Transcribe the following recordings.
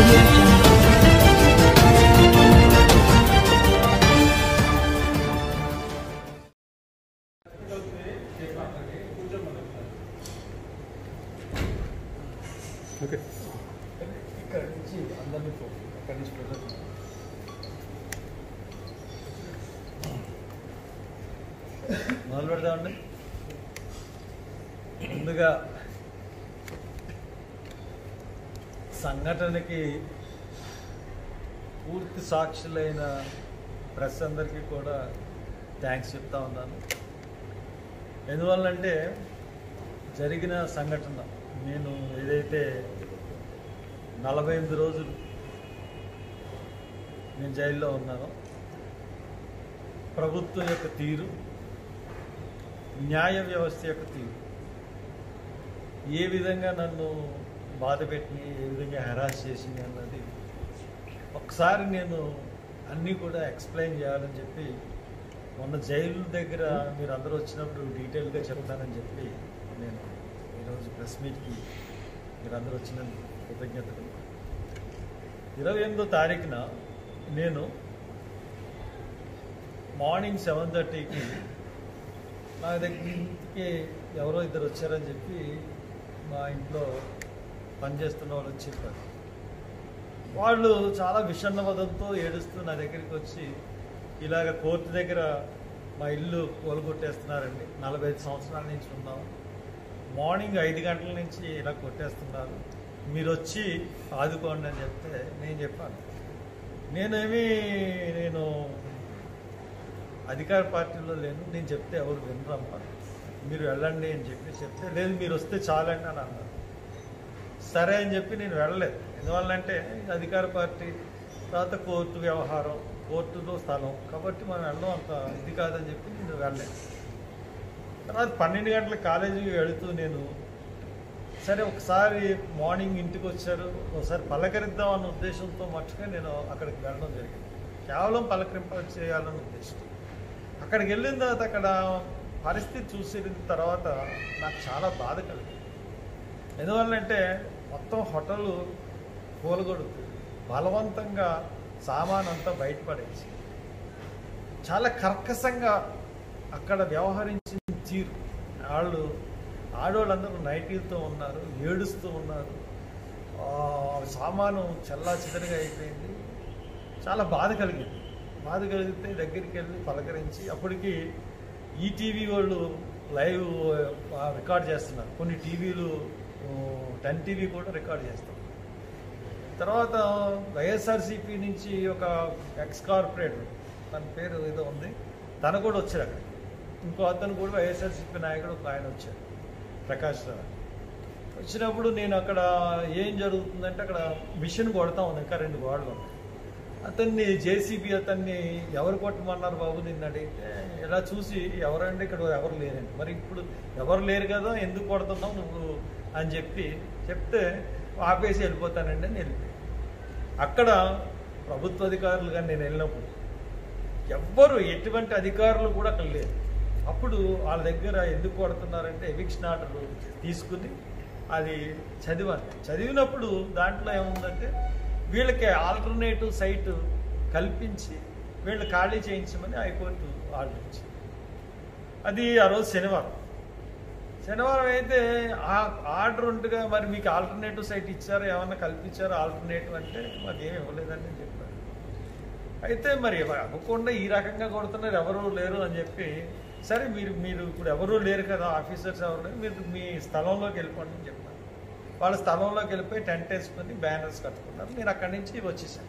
audio jungle. Okay ఇక్కడ నుంచి అందరినీ పో అక్కడి నుంచి ప్రజలు మొదలు పెడదామండి ముందుగా సంఘటనకి పూర్తి సాక్షులైన ప్రెస్ అందరికీ కూడా థ్యాంక్స్ చెప్తా ఉన్నాను ఎందువల్లంటే జరిగిన సంఘటన నేను ఏదైతే నలభై ఎనిమిది రోజులు నేను జైల్లో ఉన్నాను ప్రభుత్వం యొక్క తీరు న్యాయ వ్యవస్థ యొక్క తీరు ఏ విధంగా నన్ను బాధ పెట్టి ఏ విధంగా హెరాస్ చేసింది అన్నది ఒకసారి నేను అన్నీ కూడా ఎక్స్ప్లెయిన్ చేయాలని చెప్పి మొన్న జైలు దగ్గర మీరు అందరూ వచ్చినప్పుడు డీటెయిల్గా చెప్తానని చెప్పి నేను ఈరోజు ప్రెస్ మీట్కి మీరు అందరూ వచ్చిన కృతజ్ఞతలు ఇరవై ఎనిమిదో తారీఖున నేను మార్నింగ్ సెవెన్ థర్టీకి నా దగ్గరికి ఎవరో ఇద్దరు వచ్చారని చెప్పి మా ఇంట్లో పనిచేస్తున్న వాళ్ళు వచ్చి చెప్పారు వాళ్ళు చాలా విషన్నవదంతో ఏడుస్తూ నా దగ్గరికి వచ్చి ఇలాగ కోర్టు దగ్గర మా ఇల్లు కూలగొట్టేస్తున్నారండి నలభై ఐదు సంవత్సరాల నుంచి ఉన్నాం మార్నింగ్ ఐదు గంటల నుంచి ఇలా కొట్టేస్తున్నారు మీరు వచ్చి ఆదుకోండి అని చెప్తే నేను చెప్పాను నేనేమి నేను అధికార పార్టీలో లేను నేను చెప్తే ఎవరు వినరమ్మా మీరు వెళ్ళండి అని చెప్పి చెప్తే లేదు మీరు వస్తే చాలండి అని అన్నారు సరే అని చెప్పి నేను వెళ్ళలేదు ఎందువల్లంటే ఇది అధికార పార్టీ తర్వాత కోర్టు వ్యవహారం కోర్టులో స్థలం కాబట్టి మనం వెళ్ళడం అంత ఇది కాదని చెప్పి నేను వెళ్ళలేదు తర్వాత పన్నెండు గంటల కాలేజీకి వెళుతూ నేను సరే ఒకసారి మార్నింగ్ ఇంటికి వచ్చారు ఒకసారి పలకరిద్దాం అన్న ఉద్దేశంతో మట్టుగా నేను అక్కడికి వెళ్ళడం జరిగింది కేవలం పలకరింప చేయాలన్న ఉద్దేశం అక్కడికి వెళ్ళిన తర్వాత అక్కడ పరిస్థితి చూసిన తర్వాత నాకు చాలా బాధ కలిగింది ఎందువల్లంటే మొత్తం హోటల్ కూలగొడుతూ బలవంతంగా సామాన్ అంతా బయటపడేసి చాలా కర్కశంగా అక్కడ వ్యవహరించిన తీరు వాళ్ళు ఆడవాళ్ళందరూ నైటీలతో ఉన్నారు ఏడుస్తూ ఉన్నారు ఆ, సామాను చల్లా చిదరిగా అయిపోయింది చాలా బాధ కలిగింది బాధ కలిగితే దగ్గరికి వెళ్ళి పలకరించి అప్పటికి ఈటీవీ వాళ్ళు లైవ్ ఆ, రికార్డ్ చేస్తున్నారు కొన్ని టీవీలు టెన్ టీవీ కూడా రికార్డ్ చేస్తారు తర్వాత వైఎస్ఆర్సీపీ నుంచి ఒక ఎక్స్ కార్పొరేటర్ తన పేరు ఏదో ఉంది తను కూడా వచ్చాడు అక్కడ ఇంకో అతను కూడా వైఎస్ఆర్సీపీ నాయకుడు ఒక ఆయన వచ్చాడు ప్రకాష్ రావు వచ్చినప్పుడు నేను అక్కడ ఏం జరుగుతుందంటే అక్కడ మిషన్ కొడతా ఉంది ఇంకా రెండు గోడలు ఉన్నాయి అతన్ని జేసీబీ అతన్ని ఎవరు కొట్టమన్నారు బాబు నిన్ను అడిగితే ఇలా చూసి ఎవరండి ఇక్కడ ఎవరు లేరండి మరి ఇప్పుడు ఎవరు లేరు కదా ఎందుకు కొడుతున్నావు నువ్వు అని చెప్పి చెప్తే ఆపేసి వెళ్ళిపోతానండి అని వెళ్ళిపోయి అక్కడ ప్రభుత్వ అధికారులుగా నేను వెళ్ళినప్పుడు ఎవ్వరు ఎటువంటి అధికారులు కూడా అక్కడ లేరు అప్పుడు వాళ్ళ దగ్గర ఎందుకు కొడుతున్నారంటే ఎవిక్షన్ ఆర్డర్ తీసుకుని అది చదివాను చదివినప్పుడు దాంట్లో ఏముందంటే వీళ్ళకి ఆల్టర్నేటివ్ సైట్ కల్పించి వీళ్ళు ఖాళీ చేయించమని హైకోర్టు ఆర్డర్ ఇచ్చింది అది ఆ రోజు శనివారం శనివారం అయితే ఆ ఆర్డర్ ఉంటగా మరి మీకు ఆల్టర్నేటివ్ సైట్ ఇచ్చారు ఏమన్నా కల్పించారు ఆల్టర్నేటివ్ అంటే మాకు ఏమి ఇవ్వలేదని నేను చెప్పాను అయితే మరి అవ్వకుండా ఈ రకంగా కొడుతున్నారు ఎవరు లేరు అని చెప్పి సరే మీరు మీరు ఇప్పుడు ఎవరు లేరు కదా ఆఫీసర్స్ ఎవరు లేరు మీరు మీ స్థలంలోకి వెళ్ళిపోండి అని చెప్పాను వాళ్ళ స్థలంలోకి వెళ్ళిపోయి టెంట్ వేసుకొని బ్యానర్స్ కట్టుకున్నారు నేను అక్కడి నుంచి వచ్చేసాను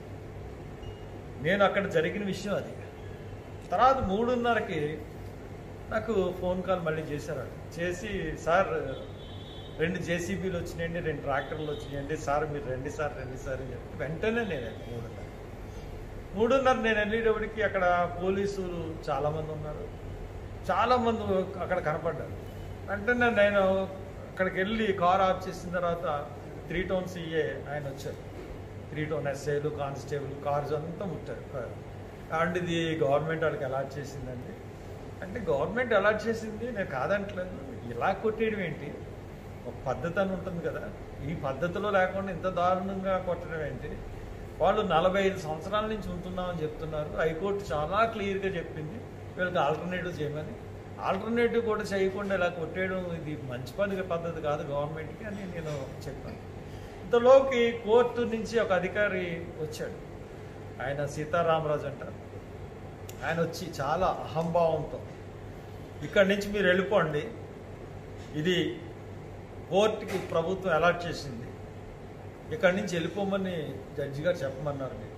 నేను అక్కడ జరిగిన విషయం అది తర్వాత మూడున్నరకి నాకు ఫోన్ కాల్ మళ్ళీ చేశారు వాళ్ళు. చేసి సార్ రెండు జేసీబీలు వచ్చినాయండి రెండు ట్రాక్టర్లు వచ్చినాయండి సార్ మీరు రండి సార్ రండి సార్ అని చెప్పి వెంటనే నేను వెళ్ళాను మూడున్నర మూడున్నర నేను వెళ్ళేటప్పటికి అక్కడ పోలీసులు చాలామంది ఉన్నారు చాలామంది అక్కడ కనపడ్డారు వెంటనే నేను అక్కడికి వెళ్ళి కార్ ఆఫ్ చేసిన తర్వాత త్రీ టౌన్ సిఏ ఆయన వచ్చారు త్రీ టౌన్ ఎస్ఐలు కానిస్టేబుల్ కార్స్ అంతా ముట్టారు అండ్ ఇది గవర్నమెంట్ వాళ్ళకి అలాట్ చేసిందండి అంటే గవర్నమెంట్ అలాట్ చేసింది నేను కాదంటలేదు ఇలా కొట్టేయడం ఏంటి ఒక పద్ధతి అని ఉంటుంది కదా ఈ పద్ధతిలో లేకుండా ఇంత దారుణంగా కొట్టడం ఏంటి వాళ్ళు నలభై ఐదు సంవత్సరాల నుంచి ఉంటున్నామని చెప్తున్నారు హైకోర్టు చాలా క్లియర్గా చెప్పింది వీళ్ళకి ఆల్టర్నేటివ్ చేయమని ఆల్టర్నేటివ్ కూడా చేయకుండా ఇలా కొట్టేయడం ఇది మంచి పని పద్ధతి కాదు గవర్నమెంట్కి అని నేను చెప్పాను ఇంతలోకి కోర్టు నుంచి ఒక అధికారి వచ్చాడు ఆయన సీతారామరాజు అంటారు ఆయన వచ్చి చాలా అహంభావంతో ఇక్కడి నుంచి మీరు వెళ్ళిపోండి ఇది కోర్టుకి ప్రభుత్వం అలాట్ చేసింది ఇక్కడి నుంచి వెళ్ళిపోమని జడ్జి గారు చెప్పమన్నారు మీరు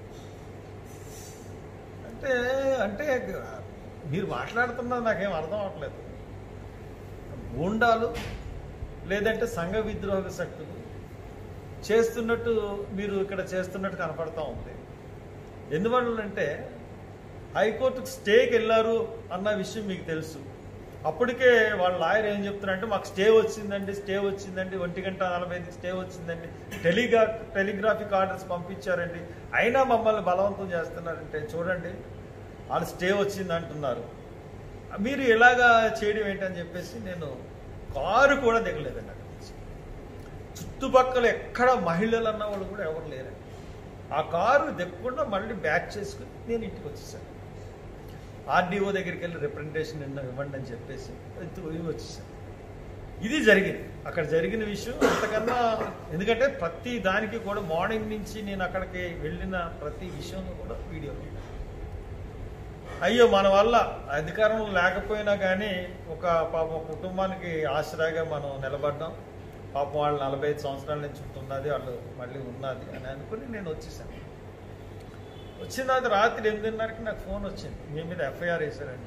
అంటే అంటే మీరు మాట్లాడుతున్నది నాకేం అర్థం అవట్లేదు గూండాలు లేదంటే సంఘ విద్రోహ శక్తులు చేస్తున్నట్టు మీరు ఇక్కడ చేస్తున్నట్టు కనపడతా ఉంది ఎందువల్లంటే హైకోర్టుకు స్టేకి వెళ్ళారు అన్న విషయం మీకు తెలుసు అప్పటికే వాళ్ళ లాయర్ ఏం చెప్తున్నారంటే మాకు స్టే వచ్చిందండి స్టే వచ్చిందండి ఒంటి గంట నలభై ఐదుకి స్టే వచ్చిందండి టెలిగ్రా టెలిగ్రాఫిక్ ఆర్డర్స్ పంపించారండి అయినా మమ్మల్ని బలవంతం చేస్తున్నారంటే చూడండి వాళ్ళు స్టే వచ్చింది అంటున్నారు మీరు ఇలాగా చేయడం ఏంటని చెప్పేసి నేను కారు కూడా దిగలేదండి అక్కడి నుంచి చుట్టుపక్కల ఎక్కడ మహిళలు అన్న వాళ్ళు కూడా ఎవరు లేరండి ఆ కారు దిక్కకుండా మళ్ళీ బ్యాక్ చేసుకుని నేను ఇంటికి వచ్చేసాను ఆర్డీఓ దగ్గరికి వెళ్ళి రిప్రజెంటేషన్ ఇవ్వండి అని చెప్పేసి ఎత్తుకుని వచ్చేసాను ఇది జరిగింది అక్కడ జరిగిన విషయం అంతకన్నా ఎందుకంటే ప్రతి దానికి కూడా మార్నింగ్ నుంచి నేను అక్కడికి వెళ్ళిన ప్రతి విషయంలో కూడా వీడియో అయ్యో మన వల్ల అధికారం లేకపోయినా కానీ ఒక పాపం కుటుంబానికి ఆశ్రయగా మనం నిలబడ్డాం పాపం వాళ్ళు నలభై ఐదు సంవత్సరాల నుంచి ఉంటున్నది వాళ్ళు మళ్ళీ ఉన్నది అని అనుకుని నేను వచ్చేసాను వచ్చిన తర్వాత రాత్రి ఎనిమిదిన్నరకి నాకు ఫోన్ వచ్చింది మీ మీద ఎఫ్ఐఆర్ వేశారండి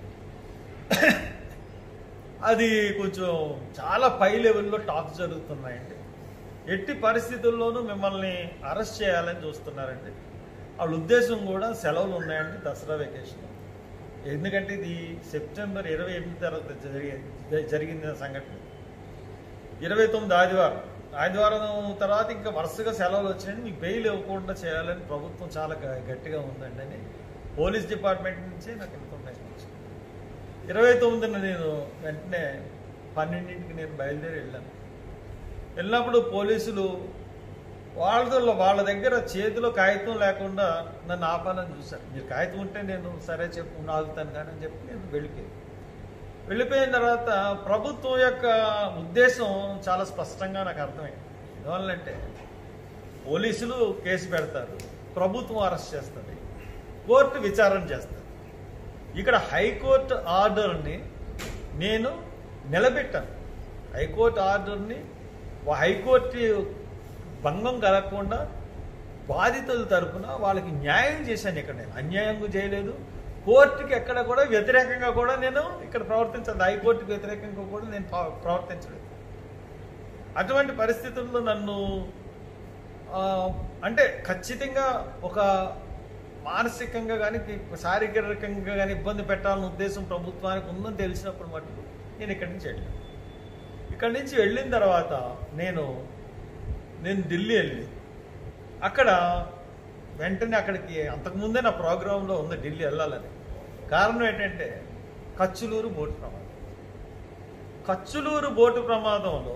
అది కొంచెం చాలా పై లెవెల్లో టాక్స్ జరుగుతున్నాయండి ఎట్టి పరిస్థితుల్లోనూ మిమ్మల్ని అరెస్ట్ చేయాలని చూస్తున్నారండి వాళ్ళ ఉద్దేశం కూడా సెలవులు ఉన్నాయండి దసరా వెకేషన్ ఎందుకంటే ఇది సెప్టెంబర్ ఇరవై ఎనిమిది తర్వాత జరిగి జరిగిన సంఘటన ఇరవై తొమ్మిది ఆదివారం ఆదివారం తర్వాత ఇంకా వరుసగా సెలవులు వచ్చినాయండి మీకు బెయిల్ ఇవ్వకుండా చేయాలని ప్రభుత్వం చాలా గ- గట్టిగా ఉందండి అని పోలీస్ డిపార్ట్మెంట్ నుంచే నాకు ఇన్ఫర్మేషన్ వచ్చింది ఇరవై తొమ్మిదిన నేను వెంటనే పన్నెండింటికి నేను బయలుదేరి వెళ్ళాను వెళ్ళినప్పుడు పోలీసులు వాళ్ళతో వాళ్ళ దగ్గర చేతిలో కాగితం లేకుండా నన్ను ఆపాలని చూశారు మీరు కాగితం ఉంటే నేను సరే చెప్పు ఆగుతాను కానీ అని చెప్పి నేను వెళ్ళిపోయాను వెళ్ళిపోయిన తర్వాత ప్రభుత్వం యొక్క ఉద్దేశం చాలా స్పష్టంగా నాకు అర్థమైంది ఎందువల్లంటే పోలీసులు కేసు పెడతారు ప్రభుత్వం అరెస్ట్ చేస్తుంది కోర్టు విచారణ చేస్తుంది ఇక్కడ హైకోర్టు ఆర్డర్ని నేను నిలబెట్టాను హైకోర్టు ఆర్డర్ని హైకోర్టు భంగం కలగకుండా బాధితుల తరపున వాళ్ళకి న్యాయం చేశాను ఇక్కడ నేను అన్యాయం చేయలేదు కోర్టుకి ఎక్కడ కూడా వ్యతిరేకంగా కూడా నేను ఇక్కడ ప్రవర్తించలేదు హైకోర్టుకి వ్యతిరేకంగా కూడా నేను ప్ర- ప్రవర్తించలేదు అటువంటి పరిస్థితుల్లో నన్ను ఆ, అంటే ఖచ్చితంగా ఒక మానసికంగా కానీ శారీరకంగా కానీ ఇబ్బంది పెట్టాలన్న ఉద్దేశం ప్రభుత్వానికి ఉందని తెలిసినప్పుడు మటుకు నేను ఇక్కడి నుంచి వెళ్ళాను ఇక్కడి నుంచి వెళ్ళిన తర్వాత నేను నేను ఢిల్లీ వెళ్ళి అక్కడ వెంటనే అక్కడికి అంతకుముందే నా ప్రోగ్రాంలో ఉంది ఢిల్లీ వెళ్ళాలని కారణం ఏంటంటే కచ్చులూరు బోటు ప్రమాదం కచ్చులూరు బోటు ప్రమాదంలో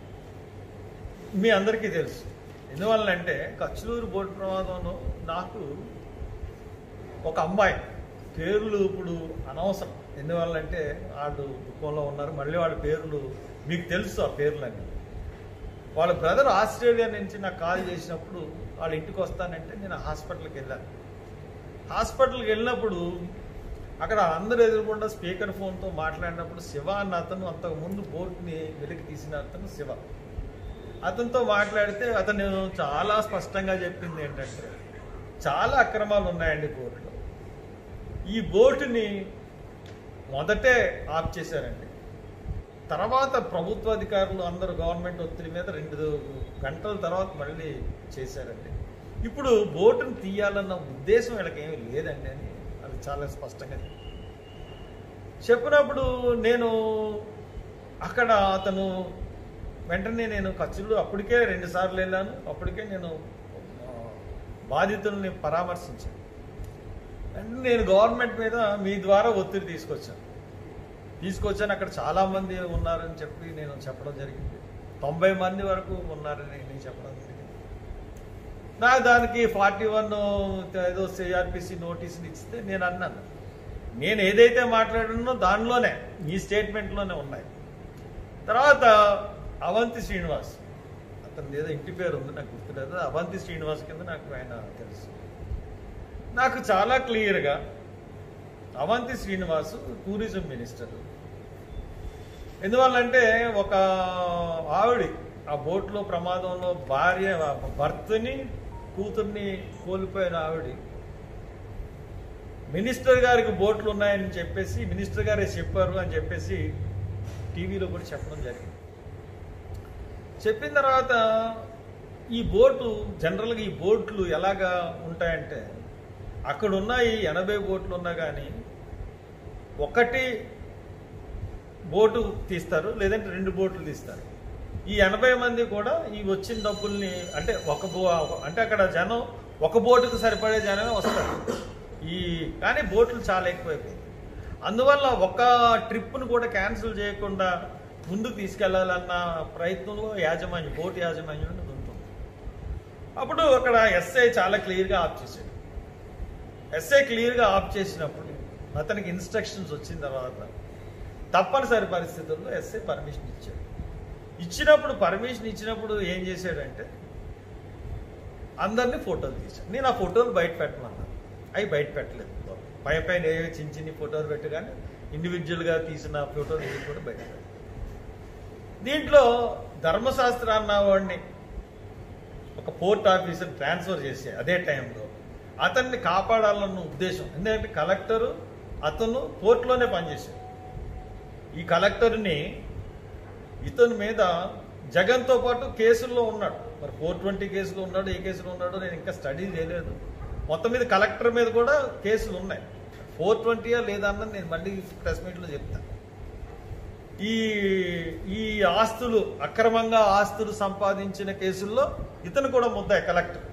మీ అందరికీ తెలుసు ఎందువల్లంటే కచ్చులూరు బోటు ప్రమాదంలో నాకు ఒక అమ్మాయి పేర్లు ఇప్పుడు అనవసరం ఎందువల్లంటే వాళ్ళు దుఃఖంలో ఉన్నారు మళ్ళీ వాళ్ళ పేర్లు మీకు తెలుసు ఆ పేర్లన్నీ వాళ్ళ బ్రదర్ ఆస్ట్రేలియా నుంచి నాకు కాల్ చేసినప్పుడు వాళ్ళ ఇంటికి వస్తానంటే నేను హాస్పిటల్కి వెళ్ళాను హాస్పిటల్కి వెళ్ళినప్పుడు అక్కడ అందరు ఎదురుకుండా స్పీకర్ ఫోన్తో మాట్లాడినప్పుడు శివ అన్న అతను అంతకుముందు బోట్ని వెలికి తీసిన అతను శివ అతనితో మాట్లాడితే అతను చాలా స్పష్టంగా చెప్పింది ఏంటంటే చాలా అక్రమాలు ఉన్నాయండి బోట్లో ఈ బోటుని మొదటే ఆఫ్ చేశారండి తర్వాత ప్రభుత్వ అధికారులు అందరూ గవర్నమెంట్ ఒత్తిడి మీద రెండు గంటల తర్వాత మళ్ళీ చేశారండి ఇప్పుడు బోటును తీయాలన్న ఉద్దేశం వీళ్ళకి ఏమీ లేదండి అని అది చాలా స్పష్టంగా చెప్పారు. చెప్పినప్పుడు నేను అక్కడ అతను వెంటనే నేను ఖర్చులు అప్పటికే రెండు సార్లు వెళ్ళాను అప్పటికే నేను ఆ, బాధితుల్ని పరామర్శించాను వెంటనే నేను గవర్నమెంట్ మీద మీ ద్వారా ఒత్తిడి తీసుకొచ్చాను తీసుకొచ్చాను అక్కడ చాలా మంది ఉన్నారని చెప్పి నేను చెప్పడం జరిగింది తొంభై మంది వరకు ఉన్నారని నేను చెప్పడం జరిగింది నా దానికి ఫార్టీ వన్ ఏదో సిఆర్పిసి నోటీసులు ఇస్తే నేను అన్నాను నేను ఏదైతే మాట్లాడినో దానిలోనే ఈ స్టేట్మెంట్లోనే ఉన్నాయి తర్వాత అవంతి శ్రీనివాస్ అతని ఏదో ఇంటి పేరు ఉంది నాకు గుర్తులేదు అవంతి శ్రీనివాస్ కింద నాకు ఆయన తెలుసు నాకు చాలా క్లియర్గా అవంతి శ్రీనివాస్ టూరిజం మినిస్టర్ ఎందువల్లంటే ఒక ఆవిడ ఆ బోట్లో ప్రమాదంలో భార్య భర్తని కూతుర్ని కోల్పోయిన ఆవిడ మినిస్టర్ గారికి బోట్లు ఉన్నాయని చెప్పేసి మినిస్టర్ గారే చెప్పారు అని చెప్పేసి టీవీలో కూడా చెప్పడం జరిగింది చెప్పిన తర్వాత ఈ బోటు జనరల్గా ఈ బోట్లు ఎలాగా ఉంటాయంటే అక్కడ ఉన్న ఈ ఎనభై బోట్లు ఉన్నా కానీ ఒకటి బోటు తీస్తారు లేదంటే రెండు బోట్లు తీస్తారు ఈ ఎనభై మంది కూడా ఈ వచ్చిన డబ్బుల్ని అంటే ఒక బో అంటే అక్కడ జనం ఒక బోటుకు సరిపడే జనమే వస్తారు ఈ కానీ బోట్లు చాలా ఎక్కువైపోయింది అందువల్ల ఒక ట్రిప్ను కూడా క్యాన్సిల్ చేయకుండా ముందుకు తీసుకెళ్లాలన్న ప్రయత్నంలో యాజమాన్యం బోట్ యాజమాన్యం అనేది ఉంటుంది అప్పుడు అక్కడ ఎస్ఐ చాలా క్లియర్గా ఆఫ్ చేశాడు ఎస్ఐ క్లియర్గా ఆఫ్ చేసినప్పుడు అతనికి ఇన్స్ట్రక్షన్స్ వచ్చిన తర్వాత తప్పనిసరి పరిస్థితుల్లో ఎస్ఐ పర్మిషన్ ఇచ్చాడు ఇచ్చినప్పుడు పర్మిషన్ ఇచ్చినప్పుడు ఏం చేశాడంటే అందరినీ ఫోటోలు తీశాడు నేను ఆ ఫోటోలు బయట పెట్టమన్నా అవి బయట పెట్టలేదు పై పైన ఏ చిన్న చిన్న ఫోటోలు పెట్టి కానీ ఇండివిజువల్గా తీసిన ఫోటోలు ఏవి కూడా బయట పెట్టలేదు దీంట్లో ధర్మశాస్త్ర అన్న వాడిని ఒక పోర్ట్ ఆఫీసర్ ట్రాన్స్ఫర్ చేసే అదే టైంలో అతన్ని కాపాడాలన్న ఉద్దేశం ఎందుకంటే కలెక్టరు అతను పోర్ట్లోనే పనిచేశాడు ఈ కలెక్టర్ని ఇతని మీద జగన్తో పాటు కేసుల్లో ఉన్నాడు మరి ఫోర్ ట్వంటీ కేసులో ఉన్నాడు ఏ కేసులో ఉన్నాడో నేను ఇంకా స్టడీ చేయలేదు మొత్తం మీద కలెక్టర్ మీద కూడా కేసులు ఉన్నాయి ఫోర్ ట్వంటీయా లేదా అన్నది నేను మళ్ళీ ప్రెస్ మీట్లో చెప్తాను ఈ ఈ ఆస్తులు అక్రమంగా ఆస్తులు సంపాదించిన కేసుల్లో ఇతను కూడా ముద్దాయి కలెక్టర్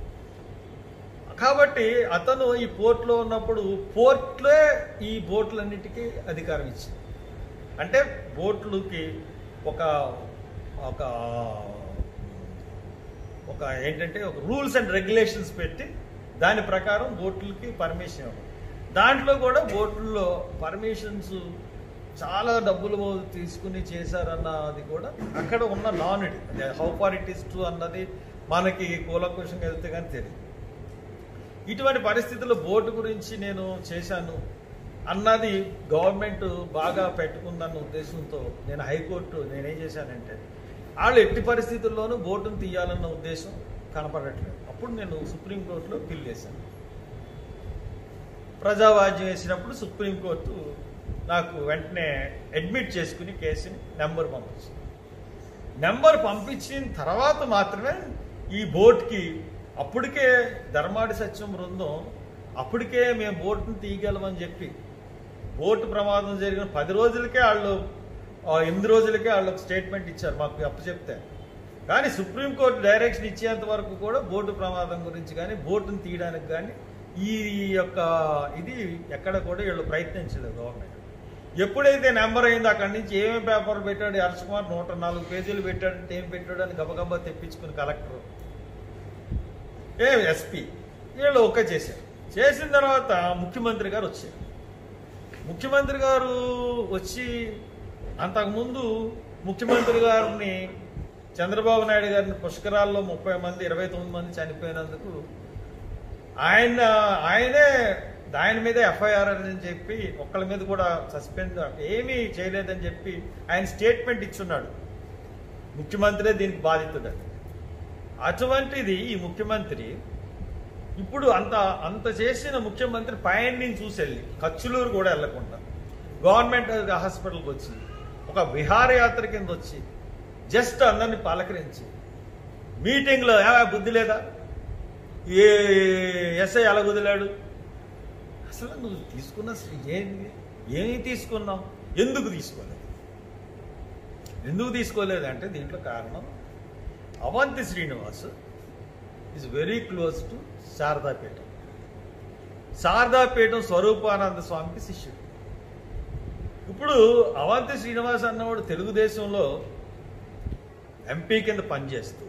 కాబట్టి అతను ఈ పోర్ట్లో ఉన్నప్పుడు పోర్ట్లే ఈ బోట్లన్నిటికీ అధికారం ఇచ్చింది అంటే బోట్లకి ఒక ఒక ఒక ఏంటంటే ఒక రూల్స్ అండ్ రెగ్యులేషన్స్ పెట్టి దాని ప్రకారం బోట్లకి పర్మిషన్ ఇవ్వడం దాంట్లో కూడా బోట్లలో పర్మిషన్స్ చాలా డబ్బులు తీసుకుని చేశారన్నది కూడా అక్కడ ఉన్న non it how far it is to అన్నది మనకి కూలకుషంగా వెళ్తే కానీ తెలియదు ఇటువంటి పరిస్థితుల్లో బోటు గురించి నేను చేశాను అన్నది గవర్నమెంట్ బాగా పెట్టుకుందన్న ఉద్దేశంతో నేను హైకోర్టు నేనేం చేశానంటే వాళ్ళు ఎట్టి పరిస్థితుల్లోనూ బోటును తీయాలన్న ఉద్దేశం కనపడట్లేదు అప్పుడు నేను సుప్రీంకోర్టులో పిల్ చేశాను ప్రజావాజ్యం వేసినప్పుడు సుప్రీంకోర్టు నాకు వెంటనే అడ్మిట్ చేసుకుని కేసుని నెంబర్ పంపించింది నెంబర్ పంపించిన తర్వాత మాత్రమే ఈ బోట్కి అప్పటికే ధర్మాడి సత్యం బృందం అప్పటికే మేము బోట్ని తీయగలమని చెప్పి బోటు ప్రమాదం జరిగిన పది రోజులకే వాళ్ళు ఆ, ఎనిమిది రోజులకే వాళ్ళు ఒక స్టేట్మెంట్ ఇచ్చారు మాకు అప్పచెప్తే కానీ సుప్రీంకోర్టు డైరెక్షన్ ఇచ్చేంత వరకు కూడా బోటు ప్రమాదం గురించి కానీ బోటును తీయడానికి కానీ ఈ యొక్క ఇది ఎక్కడ కూడా వీళ్ళు ప్రయత్నించలేదు గవర్నమెంట్ ఎప్పుడైతే నెంబర్ అయిందో అక్కడి నుంచి ఏమేమి పేపర్లు పెట్టాడు హర్ష కుమార్ నూట నాలుగు పేజీలు పెట్టాడంటే ఏం పెట్టాడు అని గబగబా తెప్పించుకుని కలెక్టర్ ఏ ఎస్పీ వీళ్ళు ఓకే చేశారు చేసిన తర్వాత ముఖ్యమంత్రి గారు వచ్చారు ముఖ్యమంత్రి గారు వచ్చి అంతకుముందు ముఖ్యమంత్రి గారిని చంద్రబాబు నాయుడు గారిని పుష్కరాల్లో ముప్పై మంది ఇరవై తొమ్మిది మంది చనిపోయినందుకు ఆయన ఆయనే ఆయన మీద ఎఫ్ఐఆర్ అని చెప్పి ఒక్కళ్ళ మీద కూడా సస్పెండ్ ఏమీ చేయలేదని చెప్పి ఆయన స్టేట్మెంట్ ఇచ్చున్నాడు ముఖ్యమంత్రే దీనికి బాధితుడని అటువంటిది ఈ ముఖ్యమంత్రి ఇప్పుడు అంత అంత చేసిన ముఖ్యమంత్రి పైన నుంచి చూసి వెళ్ళి కచ్చులూరు కూడా వెళ్లకుండా గవర్నమెంట్ హాస్పిటల్కి వచ్చి ఒక విహారయాత్ర కింద వచ్చి జస్ట్ అందరిని పలకరించి మీటింగ్లో "ఏ, బుద్ధి లేదా ఏ ఎస్ఐ ఎలా కుదిలాడు అసలు నువ్వు తీసుకున్న ఏంది ఏమి తీసుకున్నావు ఎందుకు తీసుకోలేదు ఎందుకు తీసుకోలేదు అంటే దీంట్లో కారణం Avanti Srinivas is very close to Sharadapeetham Sharadapeetham Swarupananda స్వామికి శిష్యుడు ఇప్పుడు అవంతి శ్రీనివాస్ అన్నవాడు తెలుగుదేశంలో ఎంపీ కింద పనిచేస్తూ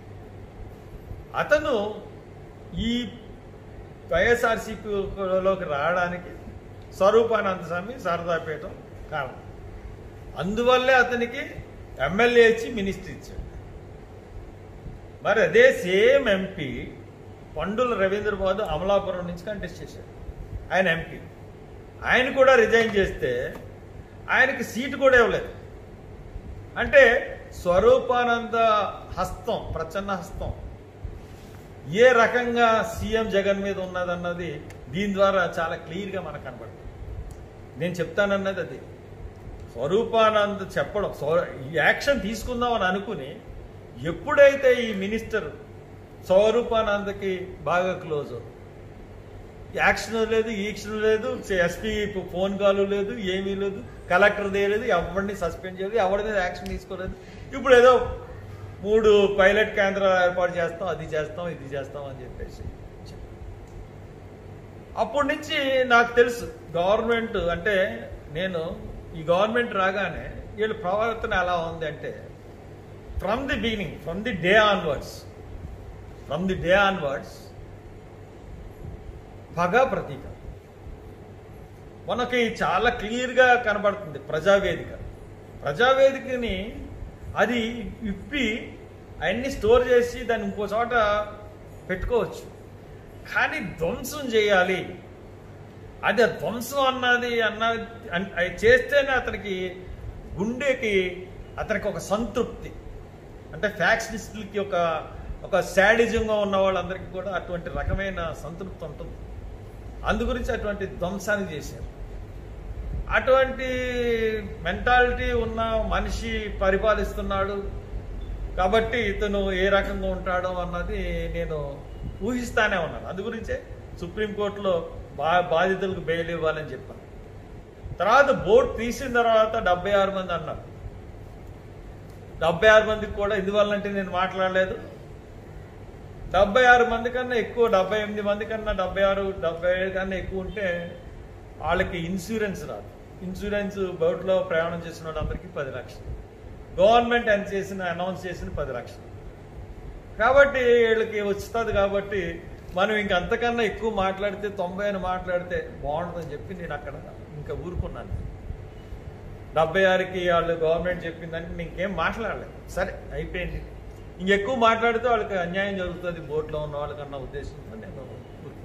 అతను ఈ వైఎస్ఆర్సీపీలోకి రావడానికి స్వరూపానంద స్వామి శారదాపీఠం కారణం అందువల్లే అతనికి ఎమ్మెల్యే ఇచ్చి మినిస్టర్ ఇచ్చాడు మరి అదే సేమ్ ఎంపీ పండుల రవీంద్ర బాబు అమలాపురం నుంచి కంటెస్ట్ చేశాడు ఆయన ఎంపీ ఆయన కూడా రిజైన్ చేస్తే ఆయనకి సీటు కూడా ఇవ్వలేదు అంటే స్వరూపానంద హస్తం ప్రచన్న హస్తం ఏ రకంగా సీఎం జగన్ మీద ఉన్నదన్నది దీని ద్వారా చాలా క్లియర్గా మనకు కనబడుతుంది నేను చెప్తానన్నది అది స్వరూపానంద్ చెప్పడం స్వ- ఈ యాక్షన్ తీసుకుందామని అనుకుని ఎప్పుడైతే ఈ మినిస్టర్ స్వరూపానందకి బాగా క్లోజ్ యాక్షన్ లేదు ఈక్షన్ లేదు ఎస్పీ ఫోన్ కాల్ లేదు ఏమీ లేదు కలెక్టర్ చేయలేదు ఎవరిని సస్పెండ్ చేయలేదు ఎవరి మీద యాక్షన్ తీసుకోలేదు ఇప్పుడు ఏదో మూడు పైలట్ కేంద్రాలు ఏర్పాటు చేస్తాం అది చేస్తాం ఇది చేస్తాం అని చెప్పేసి చెప్పారు. అప్పటి నుంచి నాకు తెలుసు గవర్నమెంట్ అంటే నేను ఈ గవర్నమెంట్ రాగానే వీళ్ళ ప్రవర్తన ఎలా ఉంది అంటే from the beginning from the day onwards from the day onwards పగ ప్రతీక మనకి చాలా క్లియర్గా కనబడుతుంది ప్రజావేదిక ప్రజావేదికని అది ఇప్పి అవన్నీ స్టోర్ చేసి దాన్ని ఇంకో చోట పెట్టుకోవచ్చు కానీ ధ్వంసం చేయాలి అది ఆ ధ్వంసం అన్నది అన్నది అన్- అది చేస్తేనే అతనికి గుండెకి అతనికి ఒక సంతృప్తి అంటే ఫ్యాక్షనిస్టులకి ఒక ఒక శాడిజంగా ఉన్న వాళ్ళందరికీ కూడా అటువంటి రకమైన సంతృప్తి ఉంటుంది అందు గురించి అటువంటి ధ్వంసాన్ని చేశారు అటువంటి మెంటాలిటీ ఉన్న మనిషి పరిపాలిస్తున్నాడు కాబట్టి ఇతను ఏ రకంగా ఉంటాడో అన్నది నేను ఊహిస్తానే ఉన్నాను అందు గురించే సుప్రీంకోర్టులో బా బాధితులకు బెయిల్ ఇవ్వాలని చెప్పాను తర్వాత బోర్డు తీసిన తర్వాత డెబ్బై ఆరు మంది అన్నారు డెబ్బై ఆరు మందికి కూడా ఎందువల్లంటే నేను మాట్లాడలేదు డెబ్బై ఆరు మంది కన్నా ఎక్కువ డెబ్బై ఎనిమిది మంది కన్నా డెబ్బై ఆరు డెబ్బై ఏడు కన్నా ఎక్కువ ఉంటే వాళ్ళకి ఇన్సూరెన్స్ రాదు ఇన్సూరెన్స్ బోట్లో ప్రయాణం చేసిన వాళ్ళందరికీ పది లక్షలు గవర్నమెంట్ ఎంత చేసిన అనౌన్స్ చేసిన పది లక్షలు కాబట్టి వీళ్ళకి వస్తుంది కాబట్టి మనం ఇంక అంతకన్నా ఎక్కువ మాట్లాడితే తొంభై అని మాట్లాడితే బాగుంటుందని చెప్పి నేను అక్కడ ఇంకా ఊరుకున్నాను డెబ్బై ఆరుకి వాళ్ళు గవర్నమెంట్ చెప్పిందంటే నేను ఇంకేం మాట్లాడలేదు సరే అయిపోయింది ఇంకెక్కువ మాట్లాడితే వాళ్ళకి అన్యాయం జరుగుతుంది బోట్లో ఉన్న వాళ్ళకన్నా ఉద్దేశంతో నేను ఊరుకున్నాను.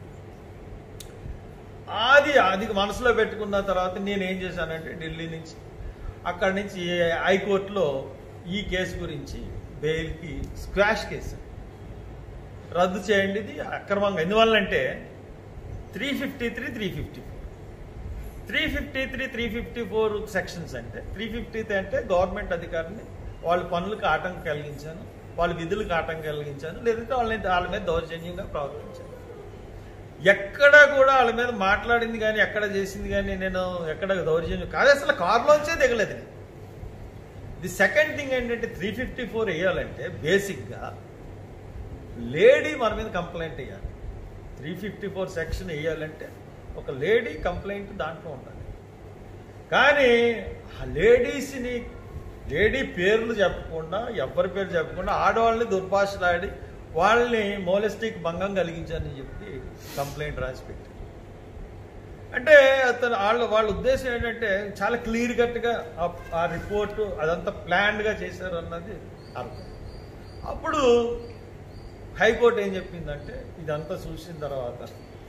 అది అది మనసులో పెట్టుకున్న తర్వాత నేను ఏం చేశానంటే ఢిల్లీ నుంచి అక్కడి నుంచి హైకోర్టులో ఈ కేసు గురించి బెయిల్కి స్క్వాష్ కేసు రద్దు చేయండి ఇది అక్రమంగా ఎందువల్లంటే three fifty three three fifty four three fifty three three fifty four sections అంటే త్రీ ఫిఫ్టీ అంటే గవర్నమెంట్ అధికారిని వాళ్ళ పనులకు ఆటంకం కలిగించాను వాళ్ళ విధులకు ఆటంకం కలిగించాను లేదంటే వాళ్ళని వాళ్ళ మీద దౌర్జన్యంగా ప్రవర్తించాను ఎక్కడ కూడా వాళ్ళ మీద మాట్లాడింది కానీ ఎక్కడ చేసింది కానీ నేను ఎక్కడ దౌర్జన్యం కాదు అసలు కారులోంచే దిగలేదు నేను. ది సెకండ్ థింగ్ ఏంటంటే త్రీ ఫిఫ్టీ ఫోర్ వేయాలంటే బేసిక్గా లేడీ మన మీద కంప్లైంట్ వేయాలి త్రీ ఫిఫ్టీ ఫోర్ సెక్షన్ వేయాలంటే ఒక లేడీ కంప్లైంట్ దాంట్లో ఉండాలి కానీ ఆ లేడీస్ని లేడీ పేర్లు చెప్పకుండా ఎవరి పేరు చెప్పకుండా ఆడవాళ్ళని దుర్భాషలాడి వాళ్ళని మోలెస్టిక్ భంగం కలిగించారని చెప్పి కంప్లైంట్ రాసి పెట్టి అంటే అతను వాళ్ళ వాళ్ళ ఉద్దేశం ఏంటంటే చాలా క్లియర్ కట్గా ఆ రిపోర్టు అదంతా ప్లాన్డ్గా చేశారు అన్నది అర్థం అప్పుడు హైకోర్టు ఏం చెప్పిందంటే ఇదంతా చూసిన తర్వాత